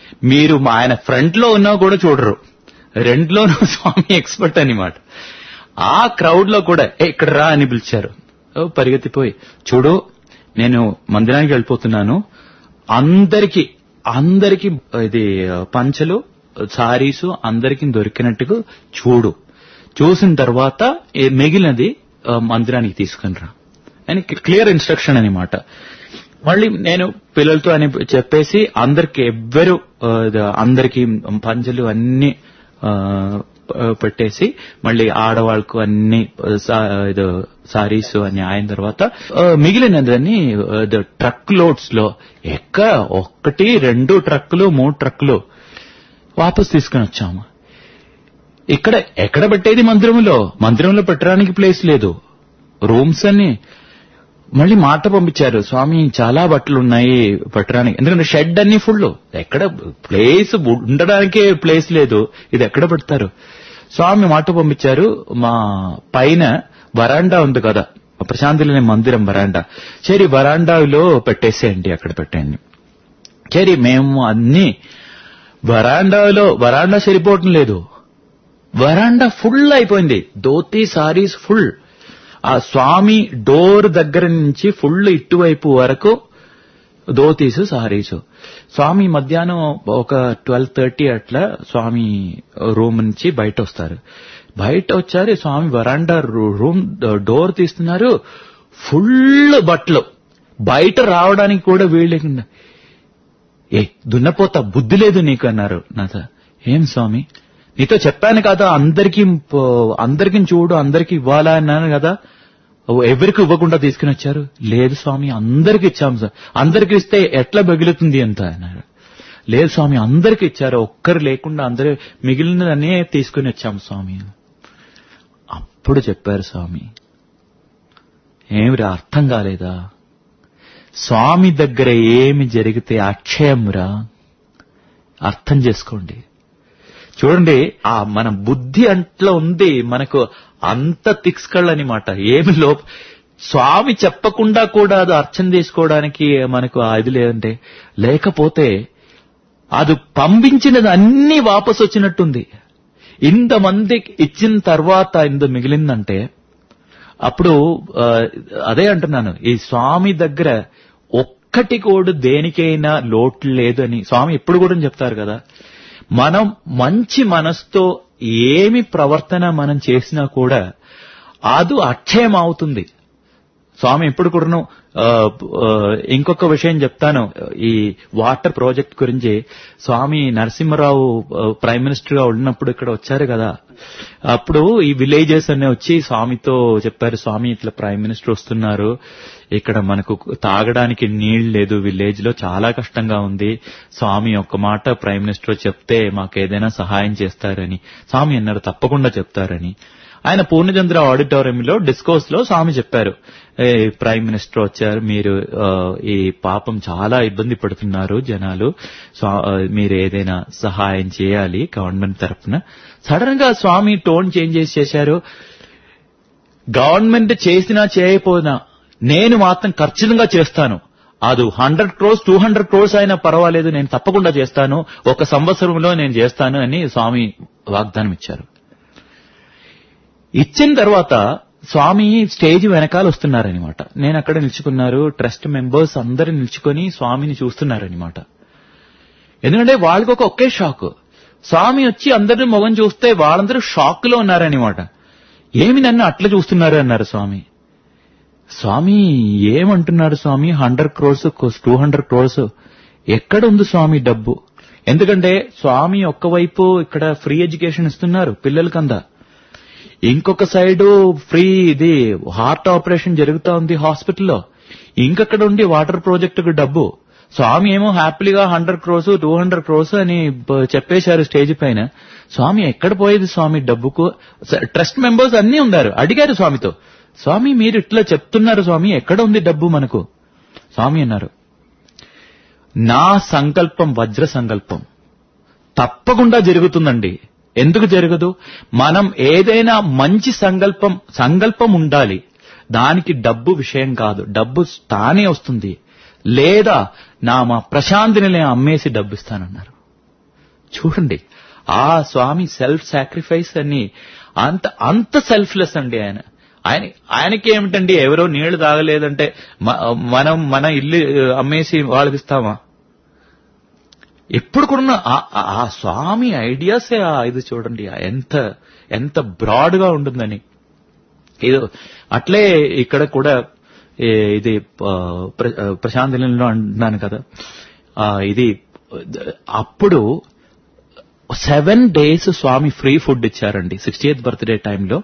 మీరు మా ఆయన ఫ్రంట్ లో ఉన్నా కూడా చూడరు రెండులోనూ స్వామి ఎక్స్పర్ట్ అనమాట ఆ క్రౌడ్ లో కూడా "ఏ, ఇక్కడ రా అని పిలిచారు ఓ, పరిగెత్తిపోయి చూడు నేను మందిరానికి వెళ్ళిపోతున్నాను అందరికి అందరికి ఇది పంచలు సారీసు అందరికి దొరికినట్టుగా చూడు చూసిన తర్వాత ఈ మిగిలినది ఆ, మందిరానికి తీసుకుని రా అని క్లియర్ ఇన్స్ట్రక్షన్ అనమాట మళ్ళీ నేను పిల్లలతో అని చెప్పేసి అందరికి ఎవ్వరు ఆ, ఇది అందరికి పంచలు అన్ని ఆ, పెట్టేసి మళ్ళీ ఆడవాళ్ళకు అన్ని సా- ఇది సారీస్ అన్ని అయిన తర్వాత ఆ, మిగిలినదని ఇది ట్రక్ లోడ్స్ లో ఎక్క ఒక్కటి రెండు ట్రక్కులు మూడు ట్రక్కులు వాపస్ తీసుకుని వచ్చాము ఇక్కడ ఎక్కడ పెట్టేది మందిరంలో మందిరంలో పెట్టడానికి ప్లేస్ లేదు రూమ్స్ అన్ని మళ్ళీ మాట పంపించారు స్వామి చాలా బట్టలు ఉన్నాయి పెట్టడానికి ఎందుకంటే షెడ్ అన్ని ఫుల్ ఎక్కడ ప్లేస్ ఉండడానికే ప్లేస్ లేదు ఇది ఎక్కడ పెడతారు స్వామి మాట పంపించారు మా పైన వరాండా ఉంది కదా ప్రశాంతిలోని మందిరం వరాండా సరే వరాండాలో పెట్టేసేయండి అక్కడ పెట్టండి సరే మేము అన్ని వరాండాలో వరాండా సరిపోవటం లేదు వరాండా ఫుల్ అయిపోయింది ధోతి సారీస్ ఫుల్ ఆ స్వామి డోర్ దగ్గర నుంచి ఫుల్ ఇటువైపు వరకు ధోతీసు సారీసు స్వామి మధ్యాహ్నం ఒక ట్వెల్వ్ థర్టీ అట్లా స్వామి రూమ్ నుంచి బయట వస్తారు బయట వచ్చారు స్వామి వరాండా రూమ్ డోర్ తీస్తున్నారు ఫుల్ బట్టలు బయట రావడానికి కూడా వీళ్ళకుండా ఏ దున్నపోత బుద్ధి లేదు నీకు అన్నారు నాథ ఏం స్వామి నీతో చెప్పాను కదా అందరికి అందరికి చూడు అందరికి ఇవ్వాలా అన్నాను కదా ఎవరికి ఇవ్వకుండా తీసుకుని వచ్చారు లేదు స్వామి అందరికి ఇచ్చాం సార్ అందరికి ఇస్తే ఎట్లా మిగులుతుంది అంత అన్నారు లేదు స్వామి అందరికి ఇచ్చారు ఒక్కరు లేకుండా అందరూ మిగిలినదనే తీసుకుని వచ్చాం స్వామి అప్పుడు చెప్పారు స్వామి ఏమిరా అర్థం కాలేదా స్వామి దగ్గర ఏమి జరిగితే అక్షయమురా అర్థం చేసుకోండి చూడండి ఆ మన బుద్ధి అంట్లో ఉంది మనకు అంత తిక్స్కళ్ళనమాట ఏమి లోప స్వామి చెప్పకుండా కూడా అది అర్థం చేసుకోవడానికి మనకు అది లేదంటే లేకపోతే అది పంపించినది అన్ని వాపసు వచ్చినట్టుంది ఇంతమందికి ఇచ్చిన తర్వాత ఇంత మిగిలిందంటే అప్పుడు ఆ, అదే అంటున్నాను ఈ స్వామి దగ్గర ఒక్కటి కూడా దేనికైనా లోటు లేదు అని స్వామి ఎప్పుడు కూడా చెప్తారు కదా మనం మంచి మనసుతో ఏమి ప్రవర్తన మనం చేసినా కూడా అది అక్షయం అవుతుంది స్వామి ఎప్పుడు కూడాను ఆ, ఆ, ఇంకొక విషయం చెప్తాను ఈ వాటర్ ప్రాజెక్ట్ గురించి స్వామి నరసింహరావు ఆ, ప్రైమ్ మినిస్టర్ గా ఉన్నప్పుడు ఇక్కడ వచ్చారు కదా అప్పుడు ఈ విలేజెస్ అన్ని వచ్చి స్వామితో చెప్పారు స్వామి ఇట్లా ప్రైమ్ మినిస్టర్ వస్తున్నారు ఇక్కడ మనకు తాగడానికి నీళ్లు లేదు విలేజ్ లో చాలా కష్టంగా ఉంది స్వామి ఒక్క మాట ప్రైమ్ మినిస్టర్ చెప్తే మాకు ఏదైనా సహాయం చేస్తారని స్వామి అన్నారు తప్పకుండా చెప్తారని ఆయన పూర్ణచంద్ర ఆడిటోరియంలో డిస్కోర్స్ లో స్వామి చెప్పారు "ఏ, ప్రైమ్ మినిస్టర్ వచ్చారు మీరు ఆ, ఈ పాపం చాలా ఇబ్బంది పడుతున్నారు జనాలు స్వా- ఆ, మీరు ఏదైనా సహాయం చేయాలి గవర్నమెంట్ తరఫున సడన్ గా స్వామి టోన్ చేంజ్ చేసి చేశారు గవర్నమెంట్ చేసినా చేయకపోయినా నేను మాత్రం ఖచ్చితంగా చేస్తాను అది hundred crores two hundred crores అయినా పర్వాలేదు నేను తప్పకుండా చేస్తాను ఒక సంవత్సరంలో నేను చేస్తాను అని స్వామి వాగ్దానం ఇచ్చారు ఇచ్చిన తర్వాత స్వామి స్టేజ్ వెనకాల వస్తున్నారనమాట నేను అక్కడ నిల్చుకున్నారు ట్రస్ట్ మెంబర్స్ అందరూ నిల్చుకొని స్వామిని చూస్తున్నారనమాట ఎందుకంటే వాళ్ళకి ఒక ఒకే షాక్ స్వామి వచ్చి అందరిని మొగం చూస్తే వాళ్ళందరూ షాక్ లో ఉన్నారనమాట ఏమి నన్ను అట్లా చూస్తున్నారు అన్నారు స్వామి స్వామి ఏమంటున్నారు Swami hundred crores two hundred crores ఎక్కడ ఉంది స్వామి డబ్బు ఎందుకంటే స్వామి ఒక్కవైపు ఇక్కడ ఫ్రీ ఎడ్యుకేషన్ ఇస్తున్నారు పిల్లలకందా ఇంకొక సైడ్ ఫ్రీ ఇది హార్ట్ ఆపరేషన్ జరుగుతా ఉంది హాస్పిటల్లో ఇంకొకటి ఉండి వాటర్ ప్రాజెక్టుకు డబ్బు స్వామి ఏమో హ్యాపీగా hundred crores two hundred crores అని బ- చెప్పేశారు స్టేజ్ పైన స్వామి ఎక్కడ పోయేది స్వామి డబ్బుకు స- ట్రస్ట్ మెంబర్స్ అన్ని ఉన్నారు అడిగారు స్వామితో స్వామి మీరు ఇట్లా చెప్తున్నారు స్వామి ఎక్కడ ఉంది డబ్బు మనకు స్వామి అన్నారు నా సంకల్పం వజ్ర సంకల్పం తప్పకుండా జరుగుతుందండి ఎందుకు జరగదు మనం ఏదైనా మంచి సంకల్పం సంకల్పం ఉండాలి దానికి డబ్బు విషయం కాదు డబ్బు తానే వస్తుంది లేదా నా మా ప్రశాంతిని నేను అమ్మేసి డబ్బు ఇస్తానన్నారు చూడండి ఆ స్వామి సెల్ఫ్ సాక్రిఫైస్ అని అంత అంత సెల్ఫ్లెస్ అండి ఆయన ఆయన ఆయనకి ఏమిటండి ఎవరో నీళ్లు తాగలేదంటే మ- మనం మన ఇల్లు అమ్మేసి వాళ్ళకి ఇస్తామా ఎప్పుడు కూడా ఆ- ఆ- ఆ స్వామి ఐడియాసే ఆ ఇది చూడండి ఆ ఎంత ఎంత బ్రాడ్ గా ఉంటుందని ఇది అట్లే ఇక్కడ కూడా ఏ, ఇది ఆ, ప్ర- ఆ, ప్రశాంతిలో అంటున్నాను కదా ఆ, ఇది అప్పుడు seven days Swami free food ఇచ్చారండి సిక్స్టీ ఎయిత్ బర్త్డే టైంలో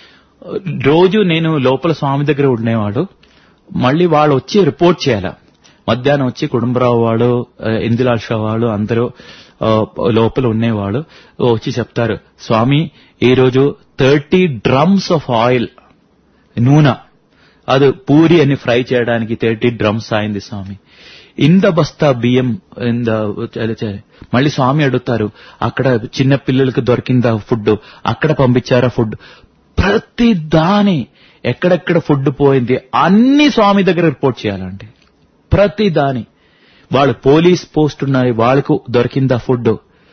రోజు నేను లోపల స్వామి దగ్గర ఉండేవాడు మళ్ళీ వాళ్ళు వచ్చి రిపోర్ట్ చేయాల మధ్యాహ్నం వచ్చి కుటుంబరావు వాడు ఆ, ఇందిలాల్ షా వాళ్ళు అందరూ ఆ, లోపల ఉండేవాళ్ళు వచ్చి చెప్తారు స్వామి ఈ రోజు థర్టీ డ్రమ్స్ ఆఫ్ ఆయిల్ నూనె అది పూరి అని ఫ్రై చేయడానికి థర్టీ డ్రమ్స్ అయింది స్వామి ఇంద బస్తా బియ్యం ఇంద మళ్ళీ స్వామి అడుగుతారు అక్కడ చిన్న పిల్లలకి దొరికిందా ఫుడ్ అక్కడ పంపించారా ఫుడ్ ప్రతి దాని ఎక్కడెక్కడ ఫుడ్ పోయింది అన్ని స్వామి దగ్గర రిపోర్ట్ చేయాలండి ప్రతి దాని వాళ్ళు పోలీస్ పోస్ట్ ఉన్నాయి వాళ్ళకు దొరికిందా ఫుడ్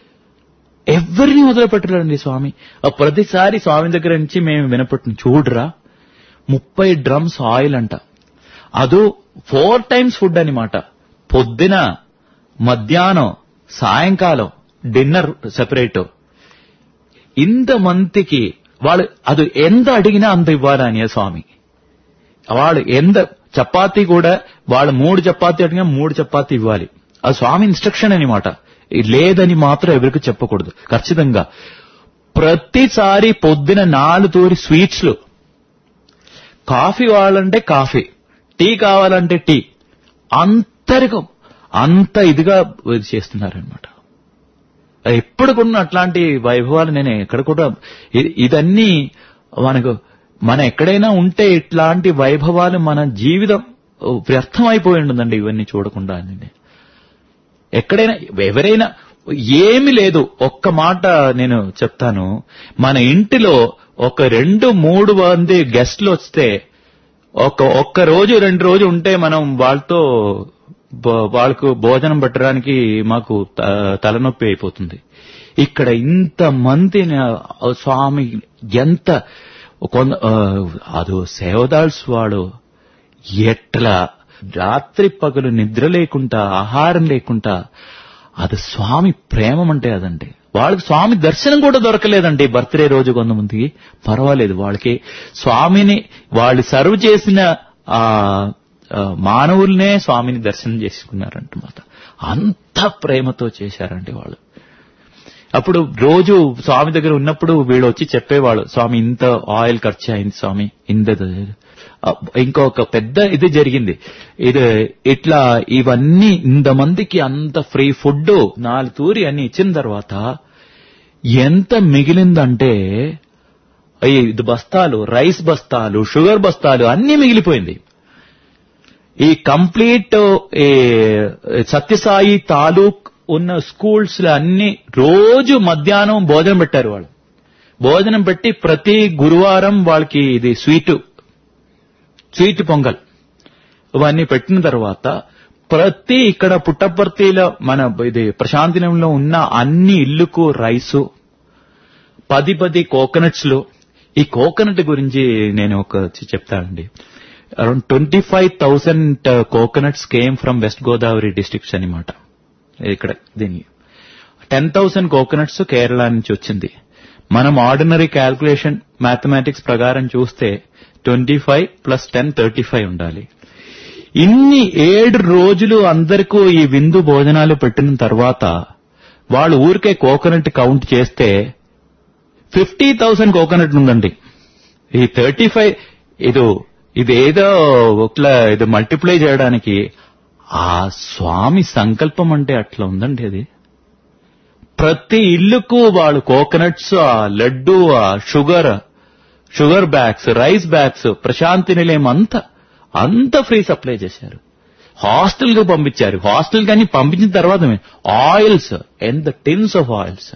ఎవరిని వదిలిపెట్టరండి స్వామి ఆ ప్రతిసారి స్వామి దగ్గర నుంచి మేము వినపట్టిన చూడరా ముప్పై డ్రమ్స్ ఆయిల్ అంట అదో ఫోర్ టైమ్స్ ఫుడ్ అనమాట పొద్దున మధ్యాహ్నం సాయంకాలం డిన్నర్ సెపరేట్ ఇంతమందికి వాళ్ళు అది ఎంత అడిగినా అంత ఇవ్వాలని స్వామి వాళ్ళు ఎంత చపాతీ కూడా వాళ్ళు మూడు చపాతీ అడిగినా మూడు చపాతీ ఇవ్వాలి అది స్వామి ఇన్స్ట్రక్షన్ అనమాట లేదని మాత్రం ఎవరికి చెప్పకూడదు ఖచ్చితంగా ప్రతిసారి పొద్దున నాలుగు తూరి స్వీట్స్లు కాఫీ కావాలంటే కాఫీ టీ కావాలంటే టీ అంతరికం అంత ఇదిగా ఇది చేస్తున్నారనమాట ఎప్పుడు కూడా అట్లాంటి వైభవాలు నేను ఎక్కడ కూడా ఇ- ఇదన్నీ మనకు మన ఎక్కడైనా ఉంటే ఇట్లాంటి వైభవాలు మన జీవితం వ్యర్థం అయిపోయి ఉంటుందండి ఇవన్నీ చూడకుండా అని ఎక్కడైనా ఎవరైనా ఏమి లేదు ఒక్క మాట నేను చెప్తాను మన ఇంటిలో ఒక రెండు మూడు మంది గెస్ట్లు వస్తే ఒక ఒక్క రోజు రెండు రోజు ఉంటే మనం వాళ్ళతో బ- వాళ్ళకు భోజనం పెట్టడానికి మాకు త- తలనొప్పి అయిపోతుంది ఇక్కడ ఇంత మంది స్వామి ఎంత కొంత ఆ, అదో సేవదాల్స్ వాడు ఎట్లా రాత్రి పగలు నిద్ర లేకుండా ఆహారం లేకుండా అది స్వామి ప్రేమం అంటే అదండి వాళ్ళకి స్వామి దర్శనం కూడా దొరకలేదండి బర్త్డే రోజు కొంతమందికి పర్వాలేదు వాళ్ళకి స్వామిని వాళ్ళు సర్వ్ చేసిన ఆ ఆ, మానవుల్నే స్వామిని దర్శనం చేసుకున్నారంటమాట అంత ప్రేమతో చేశారండి వాళ్ళు అప్పుడు రోజు స్వామి దగ్గర ఉన్నప్పుడు వీళ్ళు వచ్చి చెప్పేవాళ్ళు స్వామి ఇంత ఆయిల్ ఖర్చు అయింది స్వామి ఇంత ఇంకొక పెద్ద ఇది జరిగింది ఇది ఇట్లా ఇవన్నీ ఇంతమందికి అంత ఫ్రీ ఫుడ్ నాలుగు తూరి అన్ని ఇచ్చిన తర్వాత ఎంత మిగిలిందంటే ఈ ఇది బస్తాలు రైస్ బస్తాలు షుగర్ బస్తాలు అన్ని మిగిలిపోయింది ఈ కంప్లీట్ ఈ సత్యసాయి తాలూక్ ఉన్న స్కూల్స్ లో అన్ని రోజు మధ్యాహ్నం భోజనం పెట్టారు వాళ్ళు భోజనం పెట్టి ప్రతి గురువారం వాళ్ళకి ఇది స్వీటు స్వీట్ పొంగల్ ఇవన్నీ పెట్టిన తర్వాత ప్రతి ఇక్కడ పుట్టపర్తిలో మన ఇది ప్రశాంతినంలో ఉన్న అన్ని ఇల్లుకు రైసు పది పది కోకోనట్స్ లో ఈ కోకోనట్ గురించి నేను ఒక చి- చెప్తానండి around twenty five thousand coconuts came from west Godavari districts అనమాట ఇక్కడ దీని టెన్ థౌసండ్ కోకోనట్స్ కేరళ నుంచి వచ్చింది మనం ఆర్డినరీ క్యాల్కులేషన్ మ్యాథమెటిక్స్ ప్రకారం చూస్తే twenty five plus ten thirty five ఉండాలి ఇన్ని ఏడు రోజులు అందరికీ ఈ విందు భోజనాలు పెట్టిన తర్వాత వాళ్ళు ఊరికే కోకోనట్ కౌంట్ చేస్తే ఫిఫ్టీ థౌసండ్ కోకోనట్ ఉందండి ఈ థర్టీ ఫైవ్ ఇది ఇదేదో ఒకలా ఇది మల్టిప్లై చేయడానికి ఆ స్వామి సంకల్పం అంటే అట్లా ఉందండి అది ప్రతి ఇల్లుకు వాళ్ళు కోకోనట్స్ ఆ లడ్డు ఆ sugar sugar bags rice bags Prashanti Nilayam అంతా అంత ఫ్రీ సప్లై చేశారు హాస్టల్ కు పంపించారు హాస్టల్ కానీ పంపించిన తర్వాత ఆయిల్స్ ఎంత టిన్స్ ఆఫ్ ఆయిల్స్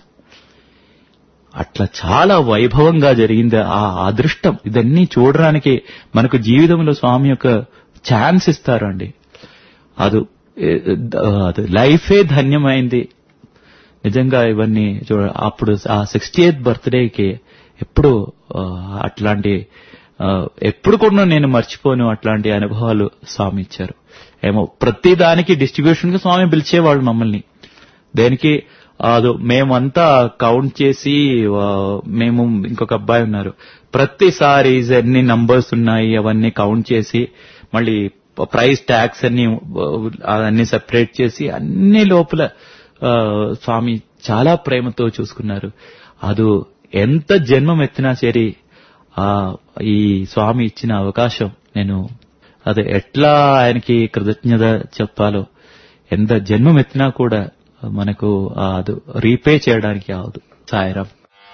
అట్లా చాలా వైభవంగా జరిగింది ఆ అదృష్టం ఇదన్నీ చూడడానికి మనకు జీవితంలో స్వామి యొక్క ఛాన్స్ ఇస్తారండి అది ఏ, అది లైఫే ధన్యమైంది నిజంగా ఇవన్నీ చూడ అప్పుడు ఆ సిక్స్టీ ఎయిత్ బర్త్డేకి ఎప్పుడు ఆ, అట్లాంటి ఆ, ఎప్పుడు కూడా నేను మర్చిపోను అట్లాంటి అనుభవాలు స్వామి ఇచ్చారు ఏమో ప్రతి దానికి డిస్ట్రిబ్యూషన్ కి స్వామి పిలిచేవాళ్ళు మమ్మల్ని దేనికి అదో మేమంతా కౌంట్ చేసి ఆ, మేము ఇంకొక అబ్బాయి ఉన్నారు ప్రతిసారి ఎన్ని నంబర్స్ ఉన్నాయి అవన్నీ కౌంట్ చేసి మళ్ళీ ప్రైస్ ట్యాక్స్ అన్ని ఆ, అన్ని సెపరేట్ చేసి అన్ని లోపల ఆ, స్వామి చాలా ప్రేమతో చూసుకున్నారు అది ఎంత జన్మం ఎత్తినా సరి ఆ ఈ స్వామి ఇచ్చిన అవకాశం నేను అదే ఎట్లా ఆయనకి కృతజ్ఞత చెప్పాలో ఎంత జన్మం ఎత్తినా కూడా మనకు ఆ అది రీపే చేయడానికి అవదు సాయిరామ్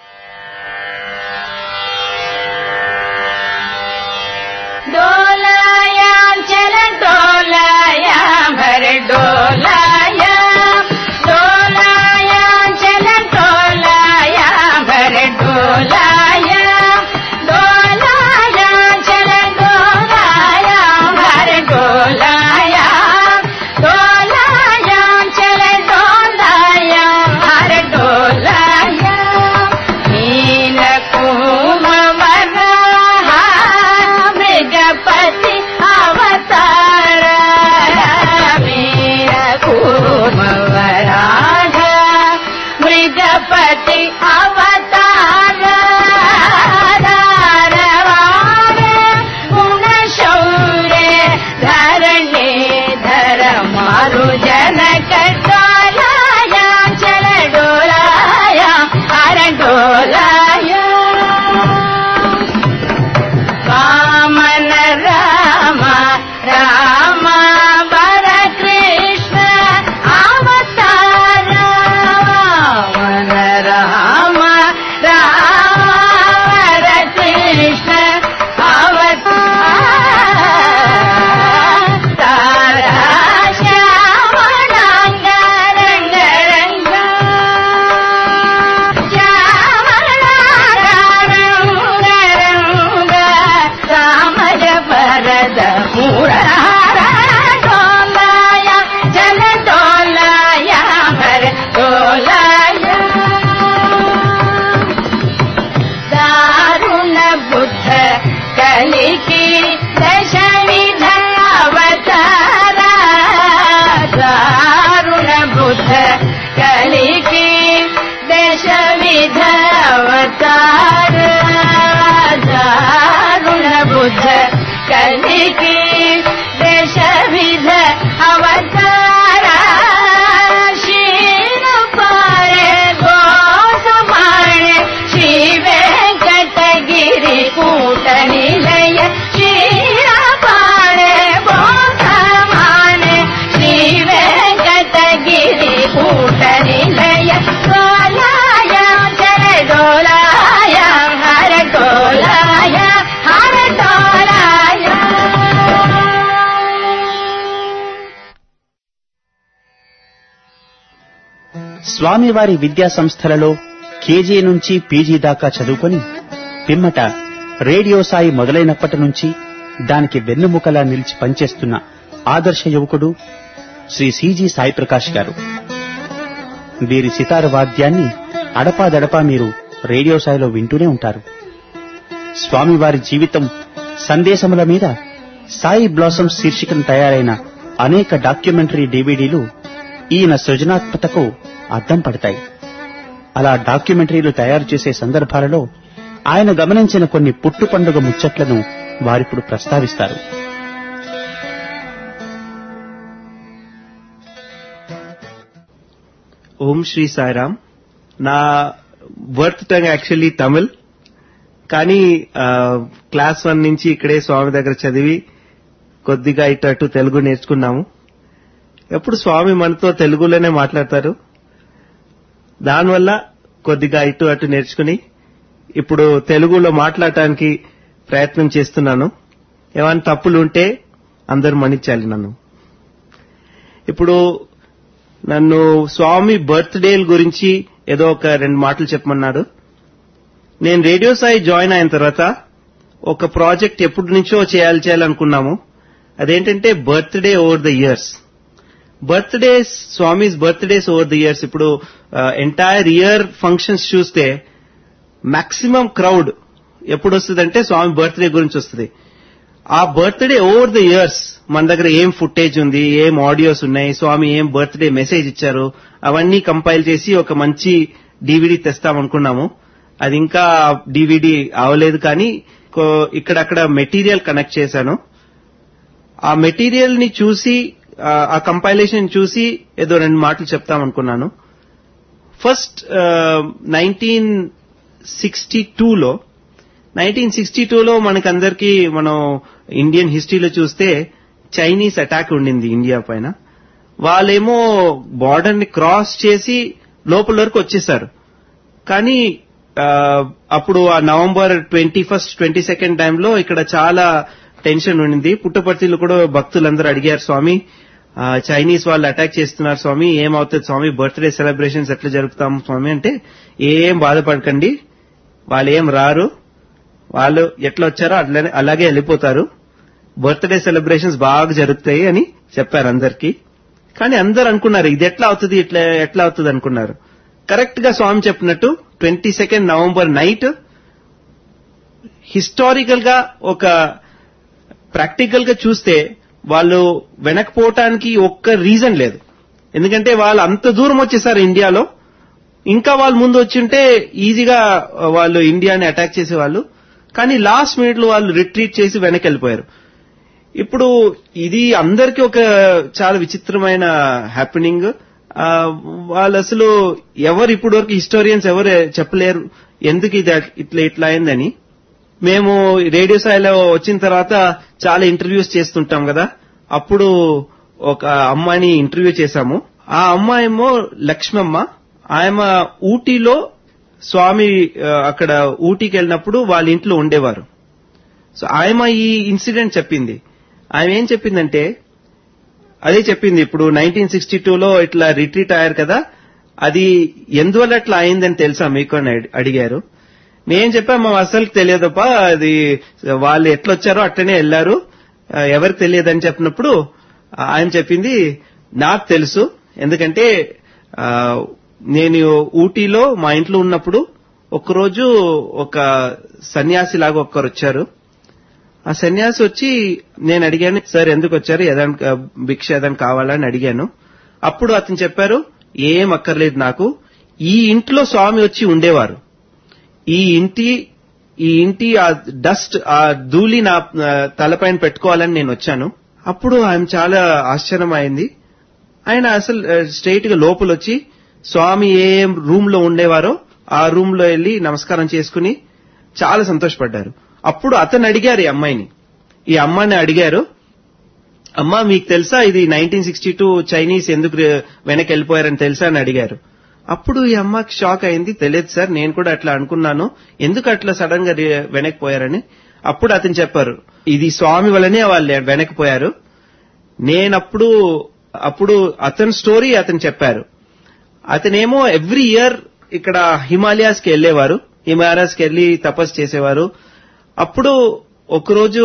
डोलायां चल डोलायां भर डोलायां डोलायां चल डोलायां भर डोलायां डोलायां चल डोलायां भर डोलायां डोलायां चल डोलायां भर डोलायां नीलकुमवराहा मृगपति अवतार नीलकुमवराह मृगपति अवतार दारवार गुणशौर्य धरणे धर मारु जनक डोलाया चल डोलाया हर डोलाया वामन राम राम वर कृष्ण अवतार वामन राम राम वर कृष्ण अवतार तारा श्यामणांग रंग रंग రామజ పరద మురార డోలాయ జల డోలాయ హర డోలాయ దారుణ బుద్ధ కలికి దశ విధ అవతార దారుణ బుద్ధ కలికి దశ విధ అవతార దారుణ బుద్ధ కలికి దశ విధ అవతార శీల పారే గోసమాణే శ్రీ వెంకటగిరి కూట నిలయ శ్రీల పారే గోసమాణే శ్రీ వెంకటగిరి కూట నిలయ డోలాయ జల డోలాయ హర డోలాయ హర డోలాయ స్వామివారి విద్యా సంస్థలలో కేజీ నుంచి పీజీ దాకా చదువుకొని పిమ్మట రేడియో సాయి మొదలైనప్పటి నుంచి దానికి వెన్నుముకలా నిలిచి పనిచేస్తున్న ఆదర్శ యువకుడు శ్రీ సిజి సాయి ప్రకాష్ గారు వీరి సితార వాద్యాన్ని అడపాదడపా మీరు రేడియో సాయిలో వింటూనే ఉంటారు స్వామివారి జీవితం సందేశముల మీద సాయి బ్లాసమ్స్ శీర్షికన తయారైన అనేక డాక్యుమెంటరీ డివిడీలు ఈయన సృజనాత్మకతకు అద్దం పడతాయి అలా డాక్యుమెంటరీలు తయారు చేసే సందర్భాలలో ఆయన గమనించిన కొన్ని పుట్టు పండుగ ముచ్చట్లను వారిప్పుడు ప్రస్తావిస్తారు ఓం శ్రీ సాయిరామ్ నా బర్త్ టంగ్ యాక్చువల్లీ తమిళ్ కానీ ఆ, క్లాస్ వన్ నుంచి ఇక్కడే స్వామి దగ్గర చదివి కొద్దిగా ఇటు అటు తెలుగు నేర్చుకున్నాము ఎప్పుడు స్వామి మనతో తెలుగులోనే మాట్లాడతారు దానివల్ల కొద్దిగా ఇటు అటు నేర్చుకుని ఇప్పుడు తెలుగులో మాట్లాడటానికి ప్రయత్నం చేస్తున్నాను ఏమైనా తప్పులు ఉంటే అందరూ మన్నించాలి నన్ను ఇప్పుడు నన్ను స్వామి బర్త్డే గురించి ఏదో ఒక రెండు మాటలు చెప్పమన్నాడు నేను రేడియో సాయి జాయిన్ అయిన తర్వాత ఒక ప్రాజెక్ట్ ఎప్పటి నుంచో చేయాలి చేయాలనుకున్నాము అదేంటంటే birthday over the years birthdays Swami's birthdays over the years ఇప్పుడు ఎంటైర్ ఇయర్ ఫంక్షన్స్ చూస్తే మాక్సిమం క్రౌడ్ ఎప్పుడు వస్తుందంటే స్వామి బర్త్డే గురించి వస్తుంది ఆ బర్త్డే ఓవర్ ద ఇయర్స్ మన దగ్గర ఏం ఫుటేజ్ ఉంది ఏం ఆడియోస్ ఉన్నాయి స్వామి ఏం బర్త్డే మెసేజ్ ఇచ్చారు అవన్నీ కంపైల్ చేసి ఒక మంచి డివిడి తెస్తామనుకున్నాము అది ఇంకా డివిడి అవలేదు కానీ కో- ఇక్కడక్కడ మెటీరియల్ కనెక్ట్ చేశాను ఆ మెటీరియల్ ని చూసి ఆ- ఆ కంపైలేషన్ చూసి ఏదో రెండు మాటలు చెప్తామనుకున్నాను ఫస్ట్ నైన్టీన్ సిక్స్టీ టూలో నైన్టీన్ సిక్స్టీ టూలో మనకందరికి మనం ఇండియన్ హిస్టరీలో చూస్తే చైనీస్ అటాక్ ఉండింది ఇండియా పైన వాళ్ళేమో బార్డర్ ని క్రాస్ చేసి లోపల వరకు వచ్చేసారు కానీ ఆ, అప్పుడు ఆ November twenty first twenty second టైంలో ఇక్కడ చాలా టెన్షన్ ఉండింది పుట్టపర్తిలో కూడా భక్తులందరూ అడిగారు స్వామి ఆ, చైనీస్ వాళ్ళు అటాక్ చేస్తున్నారు స్వామి ఏమవుతుంది స్వామి బర్త్డే సెలబ్రేషన్స్ ఎట్లా జరుపుతాం స్వామి అంటే ఏం బాధపడకండి వాళ్ళు ఏం రారు వాళ్ళు ఎట్లా వచ్చారో అట్లనే అలాగే వెళ్ళిపోతారు బర్త్డే సెలబ్రేషన్స్ బాగా జరుగుతాయి అని చెప్పారు అందరికి కానీ అందరు అనుకున్నారు ఇది ఎట్లా అవుతుంది ఇట్లా ఎట్లా అవుతుంది అనుకున్నారు కరెక్ట్ గా స్వామి చెప్పినట్టు twenty second November night historical గా ఒక ప్రాక్టికల్ గా చూస్తే వాళ్ళు వెనకపోవటానికి ఒక్క రీజన్ లేదు ఎందుకంటే వాళ్ళు అంత దూరం వచ్చేసారు ఇండియాలో ఇంకా వాళ్ళు ముందు వచ్చింటే ఈజీగా వాళ్ళు ఇండియాని అటాక్ చేసేవాళ్ళు కానీ లాస్ట్ మినిట్ లో వాళ్ళు రిట్రీట్ చేసి వెనక్కి వెళ్ళిపోయారు ఇప్పుడు ఇది అందరికి ఒక చాలా విచిత్రమైన హ్యాపెనింగ్ వాళ్ళు అసలు ఎవరు ఇప్పటి వరకు హిస్టోరియన్స్ ఎవరు చెప్పలేరు ఎందుకు ఇది ఇట్లా ఇట్లా అయిందని మేము రేడియో స్థాయిలో వచ్చిన తర్వాత చాలా ఇంటర్వ్యూస్ చేస్తుంటాం కదా అప్పుడు ఒక అమ్మాయిని ఇంటర్వ్యూ చేశాము ఆ అమ్మాయి ఏమో లక్ష్మమ్మ ఆమె ఊటీలో స్వామి ఆ, అక్కడ ఊటీకి వెళ్ళినప్పుడు వాళ్ళ ఇంట్లో ఉండేవారు సో ఆమె ఈ ఇన్సిడెంట్ చెప్పింది ఆమె ఏం చెప్పిందంటే అదే చెప్పింది ఇప్పుడు నైన్టీన్ సిక్స్టీ టూలో ఇట్లా రిట్రీట్ అయ్యారు కదా అది ఎందువల్ల అట్లా అయిందని తెలుసా మీకు అని అడి- అడిగారు నేను చెప్పా మా అసలు తెలియదప్ప అది వాళ్ళు ఎట్లొచ్చారో అట్లనే వెళ్ళారు ఆ, ఎవరికి తెలియదని చెప్పినప్పుడు ఆయన చెప్పింది నాకు తెలుసు ఎందుకంటే ఆ, నేను ఊటీలో మా ఇంట్లో ఉన్నప్పుడు ఒకరోజు ఒక సన్యాసి లాగా ఒక్కరు వచ్చారు ఆ సన్యాసి వచ్చి నేను అడిగాను సార్ ఎందుకు వచ్చారు ఏదైనా భిక్ష ఏదైనా కావాలని అడిగాను అప్పుడు అతను చెప్పారు ఏం అక్కర్లేదు నాకు ఈ ఇంట్లో స్వామి వచ్చి ఉండేవారు ఈ ఇంటి ఈ ఇంటి ఆ డస్ట్ ఆ ధూళి నా ఆ, తలపైన పెట్టుకోవాలని నేను వచ్చాను అప్పుడు ఆయన చాలా ఆశ్చర్యం అయింది ఆయన అసలు స్ట్రైట్ గా లోపల వచ్చి స్వామి ఏ రూమ్ లో ఉండేవారో ఆ రూమ్ లో వెళ్లి నమస్కారం చేసుకుని చాలా సంతోషపడ్డారు అప్పుడు అతను అడిగారు ఈ అమ్మాయిని ఈ అమ్మాయిని అడిగారు అమ్మా మీకు తెలుసా ఇది నైన్టీన్ సిక్స్టీ టూ చైనీస్ ఎందుకు రే- వెనక్కి వెళ్ళిపోయారని తెలుసా అని అడిగారు అప్పుడు ఈ అమ్మకి షాక్ అయింది తెలియదు సార్ నేను కూడా అట్లా అనుకున్నాను ఎందుకు అట్లా సడన్ గా రే- వెనక్కి పోయారని అప్పుడు అతను చెప్పారు ఇది స్వామి వల్లనే వాళ్ళు వెనక్కి పోయారు నేనప్పుడు అప్పుడు అతని స్టోరీ అతను చెప్పారు అతనేమో ఎవ్రీ ఇయర్ ఇక్కడ హిమాలయాస్ కి వెళ్లేవారు హిమాలయాస్ కి వెళ్లి తపస్సు చేసేవారు అప్పుడు ఒకరోజు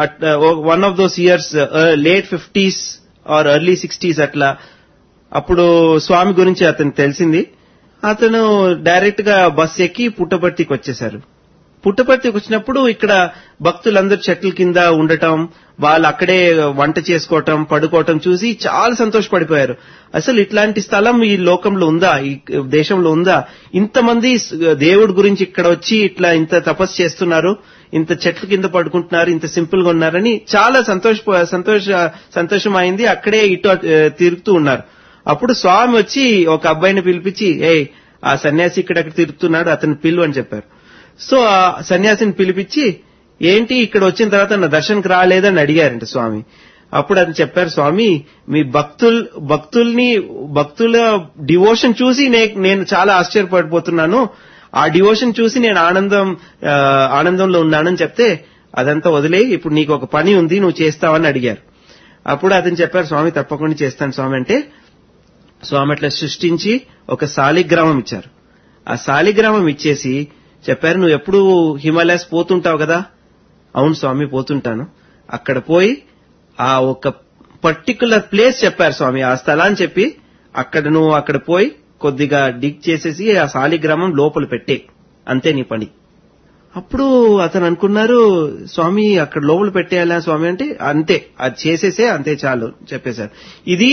one of those years late fifties or early sixties అట్లా అప్పుడు స్వామి గురించి అతను తెలిసింది అతను డైరెక్ట్ గా బస్ ఎక్కి పుట్టపర్తికి వచ్చేశారు పుట్టపర్తికి వచ్చినప్పుడు ఇక్కడ భక్తులందరూ చెట్ల కింద ఉండటం వాళ్ళు అక్కడే వంట చేసుకోవటం పడుకోవటం చూసి చాలా సంతోషపడిపోయారు అసలు ఇట్లాంటి స్థలం ఈ లోకంలో ఉందా ఈ దేశంలో ఉందా ఇంతమంది దేవుడి గురించి ఇక్కడ వచ్చి ఇట్లా ఇంత తపస్సు చేస్తున్నారు ఇంత చెట్ల కింద పడుకుంటున్నారు ఇంత సింపుల్ గా ఉన్నారని చాలా సంతోష సంతోష సంతోషం అయింది అక్కడే ఇటు అటు, ఆ, తిరుగుతూ ఉన్నారు అప్పుడు స్వామి వచ్చి ఒక అబ్బాయిని పిలిపించి ఏ ఆ సన్యాసి ఇక్కడక్కడ తిరుగుతున్నాడు అతను పిలు అని చెప్పారు సో ఆ సన్యాసిని పిలిపించి ఏంటి ఇక్కడ వచ్చిన తర్వాత నా దర్శనకు రాలేదని అడిగారంట స్వామి అప్పుడు అతను చెప్పారు స్వామి మీ భక్తుల్ భక్తుల్ని భక్తుల డివోషన్ చూసి నే- నేను చాలా ఆశ్చర్యపడిపోతున్నాను ఆ డివోషన్ చూసి నేను ఆనందం ఆ, ఆనందంలో ఉన్నానని చెప్తే అదంతా వదిలే ఇప్పుడు నీకు ఒక పని ఉంది నువ్వు చేస్తావని అడిగారు అప్పుడు అతను చెప్పారు స్వామి తప్పకుండా చేస్తాను స్వామి అంటే స్వామి అట్లా సృష్టించి ఒక శాలిగ్రామం ఇచ్చారు ఆ శాలిగ్రామం ఇచ్చేసి చెప్పారు నువ్వు ఎప్పుడు హిమాలయాస్ పోతుంటావు కదా అవును స్వామి పోతుంటాను అక్కడ పోయి ఆ ఒక పర్టికులర్ ప్లేస్ చెప్పారు స్వామి ఆ స్థలాన్ని చెప్పి అక్కడ నువ్వు అక్కడ పోయి కొద్దిగా డిగ్ చేసేసి ఆ సాలిగ్రామం లోపల పెట్టే అంతే నీ పని అప్పుడు అతను అనుకున్నారు స్వామి అక్కడ లోపల పెట్టేయాలా స్వామి అంటే అంతే అది చేసేసే అంతే చాలు చెప్పేశారు ఇది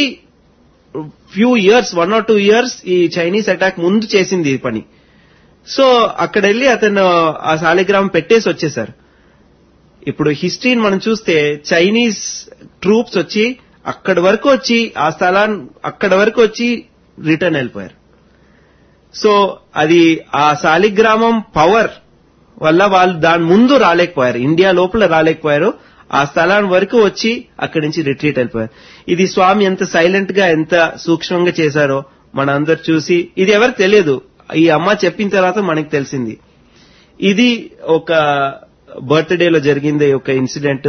few years one or two years ఈ చైనీస్ అటాక్ ముందు చేసింది ఈ పని సో అక్కడ వెళ్ళి అతను ఆ సాలిగ్రామం పెట్టేసి వచ్చేశారు ఇప్పుడు హిస్టరీని మనం చూస్తే చైనీస్ ట్రూప్స్ వచ్చి అక్కడి వరకు వచ్చి ఆ స్థలాన్ని అక్కడి వరకు వచ్చి రిటర్న్ వెళ్ళిపోయారు సో అది ఆ సాలిగ్రామం పవర్ వల్ల వాళ్ళు దాని ముందు రాలేకపోయారు ఇండియా లోపల రాలేకపోయారు ఆ స్థలాన్ని వరకు వచ్చి అక్కడి నుంచి రిట్రీట్ వెళ్ళిపోయారు ఇది స్వామి ఎంత సైలెంట్ గా ఎంత సూక్ష్మంగా చేశారో మన అందరు చూసి ఇది ఎవరికి తెలియదు ఈ అమ్మ చెప్పిన తర్వాత మనకి తెలిసింది ఇది ఒక బర్త్డేలో జరిగింది ఒక ఇన్సిడెంట్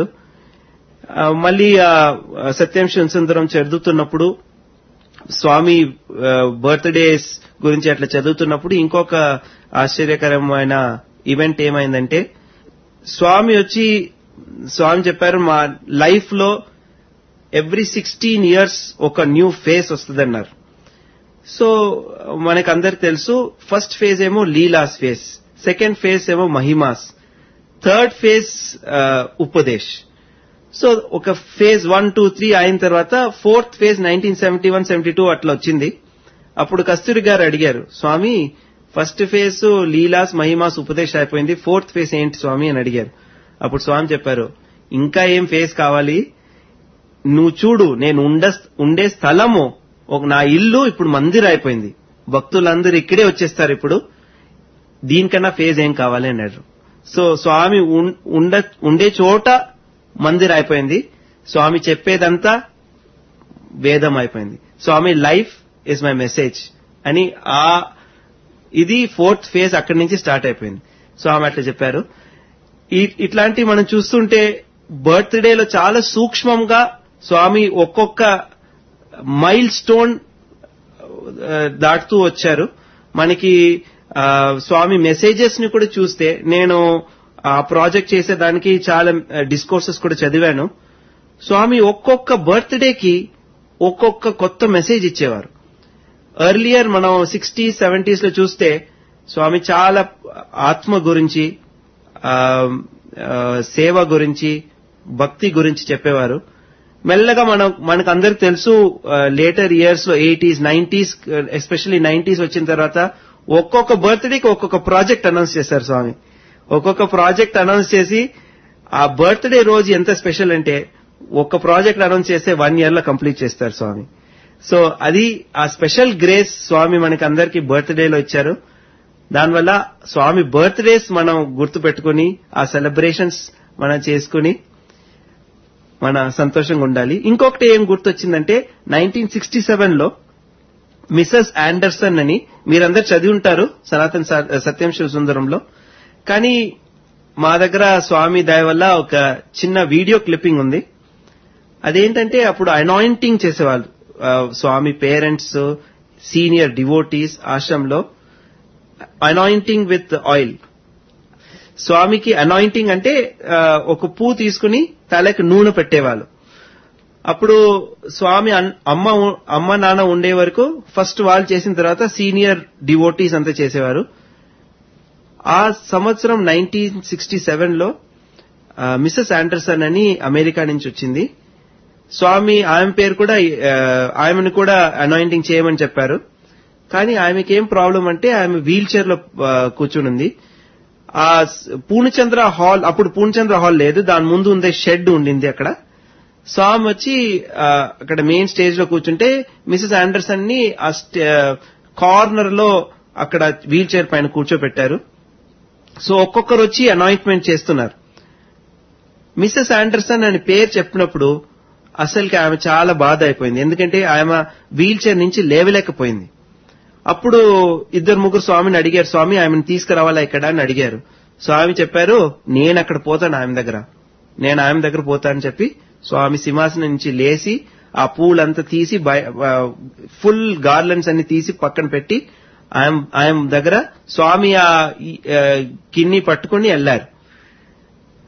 ఆ, మళ్ళీ ఆ సత్యం సుందరం చదువుతున్నప్పుడు స్వామి బర్త్డేస్ గురించి అట్లా చదువుతున్నప్పుడు ఇంకొక ఆశ్చర్యకరమైన ఈవెంట్ ఏమైందంటే స్వామి వచ్చి స్వామి చెప్పారు మా లైఫ్ లో ఎవ్రీ సిక్స్టీన్ ఇయర్స్ ఒక న్యూ ఫేస్ వస్తుందన్నారు సో మనకు అందరికి తెలుసు ఫస్ట్ ఫేజ్ ఏమో లీలాస్ ఫేజ్ సెకండ్ ఫేజ్ ఏమో మహిమాస్ థర్డ్ ఫేజ్ ఉపదేశ్ సో ఒక ఫేజ్ వన్ టూ త్రీ అయిన తర్వాత fourth phase nineteen seventy one seventy two అట్లా వచ్చింది అప్పుడు కస్తూరి గారు అడిగారు స్వామి ఫస్ట్ ఫేజ్ లీలాస్ మహిమాస్ ఉపదేశ్ అయిపోయింది ఫోర్త్ ఫేజ్ ఏంటి స్వామి అని అడిగారు అప్పుడు స్వామి చెప్పారు ఇంకా ఏం ఫేజ్ కావాలి నువ్వు చూడు నేను ఉండ ఉండే స్థలము ఒక నా ఇల్లు ఇప్పుడు మందిర్ అయిపోయింది భక్తులందరూ ఇక్కడే వచ్చేస్తారు ఇప్పుడు దీనికన్నా ఫేజ్ ఏం కావాలి అన్నారు సో స్వామి ఉన్- ఉండ ఉండే చోట మందిర్ అయిపోయింది స్వామి చెప్పేదంతా వేదం అయిపోయింది Swami life is my message అని ఆ ఇది ఫోర్త్ ఫేజ్ అక్కడి నుంచి స్టార్ట్ అయిపోయింది స్వామి అట్లా చెప్పారు ఈ- ఇట్లాంటి మనం చూస్తుంటే బర్త్డేలో చాలా సూక్ష్మంగా స్వామి ఒక్కొక్క మైల్ స్టోన్ ఆ, దాటుతూ వచ్చారు మనకి ఆ, స్వామి మెసేజెస్ ని కూడా చూస్తే నేను ఆ ప్రాజెక్ట్ చేసేదానికి చాలా డిస్కోర్సెస్ కూడా చదివాను స్వామి ఒక్కొక్క బర్త్డేకి ఒక్కొక్క కొత్త మెసేజ్ ఇచ్చేవారు ఎర్లియర్ మనం సిక్స్టీస్ సెవెంటీస్ లో చూస్తే స్వామి చాలా ఆత్మ గురించి ఆ, ఆ, సేవ గురించి భక్తి గురించి చెప్పేవారు మెల్లగా మనం మనకు అందరికి తెలుసు లేటర్ ఇయర్స్ లో ఎయిటీస్ నైన్టీస్ ఎస్పెషల్లీ నైన్టీస్ వచ్చిన తర్వాత ఒక్కొక్క బర్త్డేకి ఒక్కొక్క ప్రాజెక్ట్ అనౌన్స్ చేశారు స్వామి ఒక్కొక్క ప్రాజెక్ట్ అనౌన్స్ చేసి ఆ బర్త్డే రోజు ఎంత స్పెషల్ అంటే ఒక్క ప్రాజెక్ట్ అనౌన్స్ చేస్తే వన్ ఇయర్ లో కంప్లీట్ చేస్తారు స్వామి సో అది ఆ స్పెషల్ గ్రేస్ స్వామి మనకి అందరికి బర్త్డేలో ఇచ్చారు దానివల్ల స్వామి బర్త్డేస్ మనం గుర్తు పెట్టుకుని ఆ సెలబ్రేషన్స్ మనం చేసుకుని మన సంతోషంగా ఉండాలి ఇంకొకటి ఏం గుర్తొచ్చిందంటే నైన్టీన్ సిక్స్టీ సెవెన్ లో మిసెస్ ఆండర్సన్ అని మీరందరు చదివి ఉంటారు సనాతన్ స- సత్యం శివ సుందరంలో కానీ మా దగ్గర స్వామి దయ వల్ల ఒక చిన్న వీడియో క్లిప్పింగ్ ఉంది అదేంటంటే అప్పుడు అనాయింటింగ్ చేసేవాళ్ళు ఆ, స్వామి పేరెంట్స్ సీనియర్ డివోటీస్ ఆశ్రమంలో అనాయింటింగ్ విత్ ఆయిల్ స్వామికి అనాయింటింగ్ అంటే ఆ, ఒక పూ తీసుకుని తలకి నూనె పెట్టేవాళ్ళు అప్పుడు స్వామి అన్- అమ్మ ఉ- అమ్మ నాన్న ఉండే వరకు ఫస్ట్ వాళ్ళు చేసిన తర్వాత సీనియర్ డివోటీస్ అంతా చేసేవారు ఆ సంవత్సరం నైన్టీన్ సిక్స్టీ సెవెన్ లో ఆ, మిసెస్ ఆండర్సన్ అని అమెరికా నుంచి వచ్చింది స్వామి ఆమె పేరు కూడా ఆ, ఆమెను కూడా అనాయింటింగ్ చేయమని చెప్పారు కానీ ఆమెకి ఏం ప్రాబ్లం అంటే ఆమె వీల్ చైర్ లో ఆ, కూర్చునుంది ఆ స్- పూర్ణచంద్ర హాల్ అప్పుడు పూర్ణచంద్ర హాల్ లేదు దాని ముందు ఉండే షెడ్ ఉండింది అక్కడ స్వామి వచ్చి ఆ, అక్కడ మెయిన్ స్టేజ్ లో కూర్చుంటే మిసెస్ ఆండర్సన్ ని ఆ కార్నర్ లో అక్కడ వీల్ చైర్ పైన కూర్చోబెట్టారు సో ఒక్కొక్కరు వచ్చి అనాయింట్మెంట్ చేస్తున్నారు మిసెస్ ఆండర్సన్ అని పేరు చెప్పినప్పుడు అసలుకి ఆమె చాలా బాధ అయిపోయింది ఎందుకంటే ఆమె వీల్ చైర్ నుంచి లేవలేకపోయింది అప్పుడు ఇద్దరు ముగ్గురు స్వామిని అడిగారు స్వామి ఆమెను తీసుకురావాలా ఇక్కడ అని అడిగారు స్వామి చెప్పారు నేను అక్కడ పోతాను ఆమె దగ్గర నేను ఆమె దగ్గర పోతానని చెప్పి స్వామి సింహాసనం నుంచి లేచి ఆ పూలంతా తీసి ఫుల్ గార్లెండ్స్ అన్ని తీసి పక్కన పెట్టి ఆయన ఆయన దగ్గర స్వామి ఆ ఈ, ఆ, కిన్ని పట్టుకుని వెళ్లారు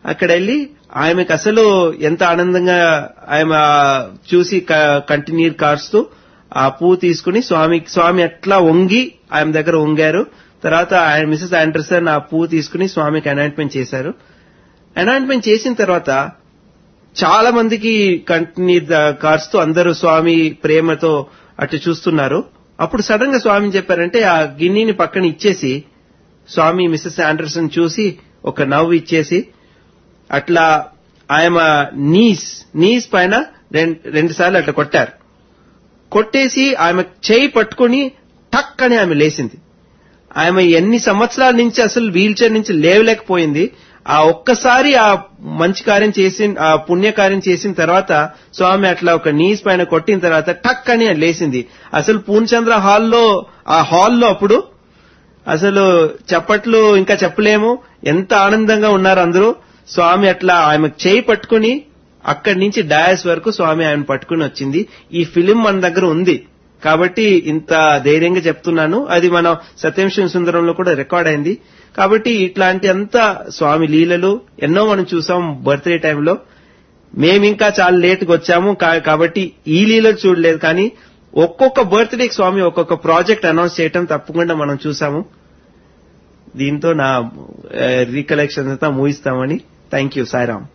అక్కడ వెళ్ళి ఆమెకు అసలు ఎంత ఆనందంగా ఆమె చూసి కంటిన్యూ కారుస్తూ ఆ పువ్వు తీసుకుని స్వామి స్వామి అట్లా వంగి ఆమె దగ్గర వంగారు తర్వాత ఆయన మిసెస్ ఆండర్సన్ ఆ పువ్వు తీసుకుని స్వామికి అనాయింట్మెంట్ చేశారు అనాయింట్మెంట్ చేసిన తర్వాత చాలా మందికి కంటిన్యూ కారుస్తూ అందరూ స్వామి ప్రేమతో అటు చూస్తున్నారు అప్పుడు సడన్ గా స్వామి చెప్పారంటే ఆ గిన్నీని పక్కన ఇచ్చేసి స్వామి మిసెస్ ఆండర్సన్ చూసి ఒక నవ్వు ఇచ్చేసి అట్లా ఆయన నీస్ నీస్ పైన రెండు సార్లు అట్లా కొట్టారు కొట్టేసి ఆమె చేయి పట్టుకుని టక్ అని ఆమె లేచింది ఆమె ఎన్ని సంవత్సరాల నుంచి అసలు వీల్ చైర్ నుంచి లేవలేకపోయింది ఆ ఒక్కసారి ఆ మంచి కార్యం చేసి ఆ పుణ్యకార్యం చేసిన తర్వాత స్వామి అట్లా ఒక నీస్ పైన కొట్టిన తర్వాత టక్ అని లేచింది అసలు పూర్ణచంద్ర హాల్లో ఆ హాల్లో అప్పుడు అసలు చప్పట్లు ఇంకా చెప్పలేము ఎంత ఆనందంగా ఉన్నారు అందరూ స్వామి అట్లా ఆమె చేయి పట్టుకుని అక్కడి నుంచి డయాస్ వరకు స్వామి ఆయన పట్టుకుని వచ్చింది ఈ ఫిలిం మన దగ్గర ఉంది కాబట్టి ఇంత ధైర్యంగా చెప్తున్నాను అది మనం సత్యంశం సుందరంలో కూడా రికార్డ్ అయింది కాబట్టి ఇట్లాంటి అంత స్వామి లీలలు ఎన్నో మనం చూసాం బర్త్డే టైంలో మేమింకా చాలా లేట్గా వచ్చాము కాబట్టి ఈ లీలలు చూడలేదు కానీ ఒక్కొక్క బర్త్డేకి స్వామి ఒక్కొక్క ప్రాజెక్ట్ అనౌన్స్ చేయటం తప్పకుండా మనం చూసాము దీంతో నా రీకలెక్షన్ అంతా ముగిస్తామని థ్యాంక్ యూ సాయిరామ్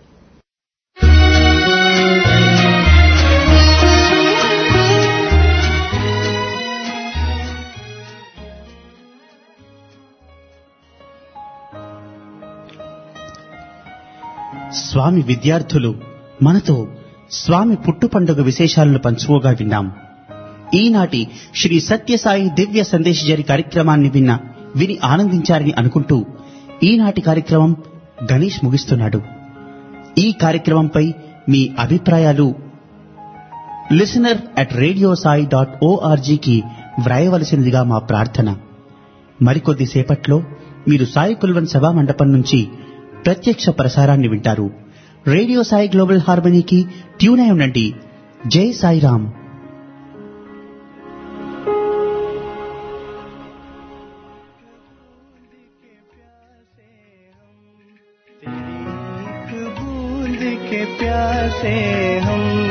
స్వామి విద్యార్థులు మనతో స్వామి పుట్టు పండుగ విశేషాలను పంచుకోగా విన్నాం ఈనాటి శ్రీ సత్యసాయి దివ్య సందేశజరి కార్యక్రమాన్ని విన్న విని ఆనందించారని అనుకుంటూ ఈనాటి కార్యక్రమం గణేష్ ముగిస్తున్నాడు ఈ కార్యక్రమంపై మీ అభిప్రాయాలు listener at radio Sai dot ఓఆర్జీకి వ్రాయవలసినదిగా మా ప్రార్థన మరికొద్ది సేపట్లో మీరు సాయి కుల్వన్ సభా మండపం నుంచి ప్రత్యక్ష ప్రసారాన్ని వింటారు రేడియో సాయి గ్లోబల్ హార్మనీకి ట్యూన్ అయి ఉండండి జై సాయిరామ్ बूंद के प्यासे हम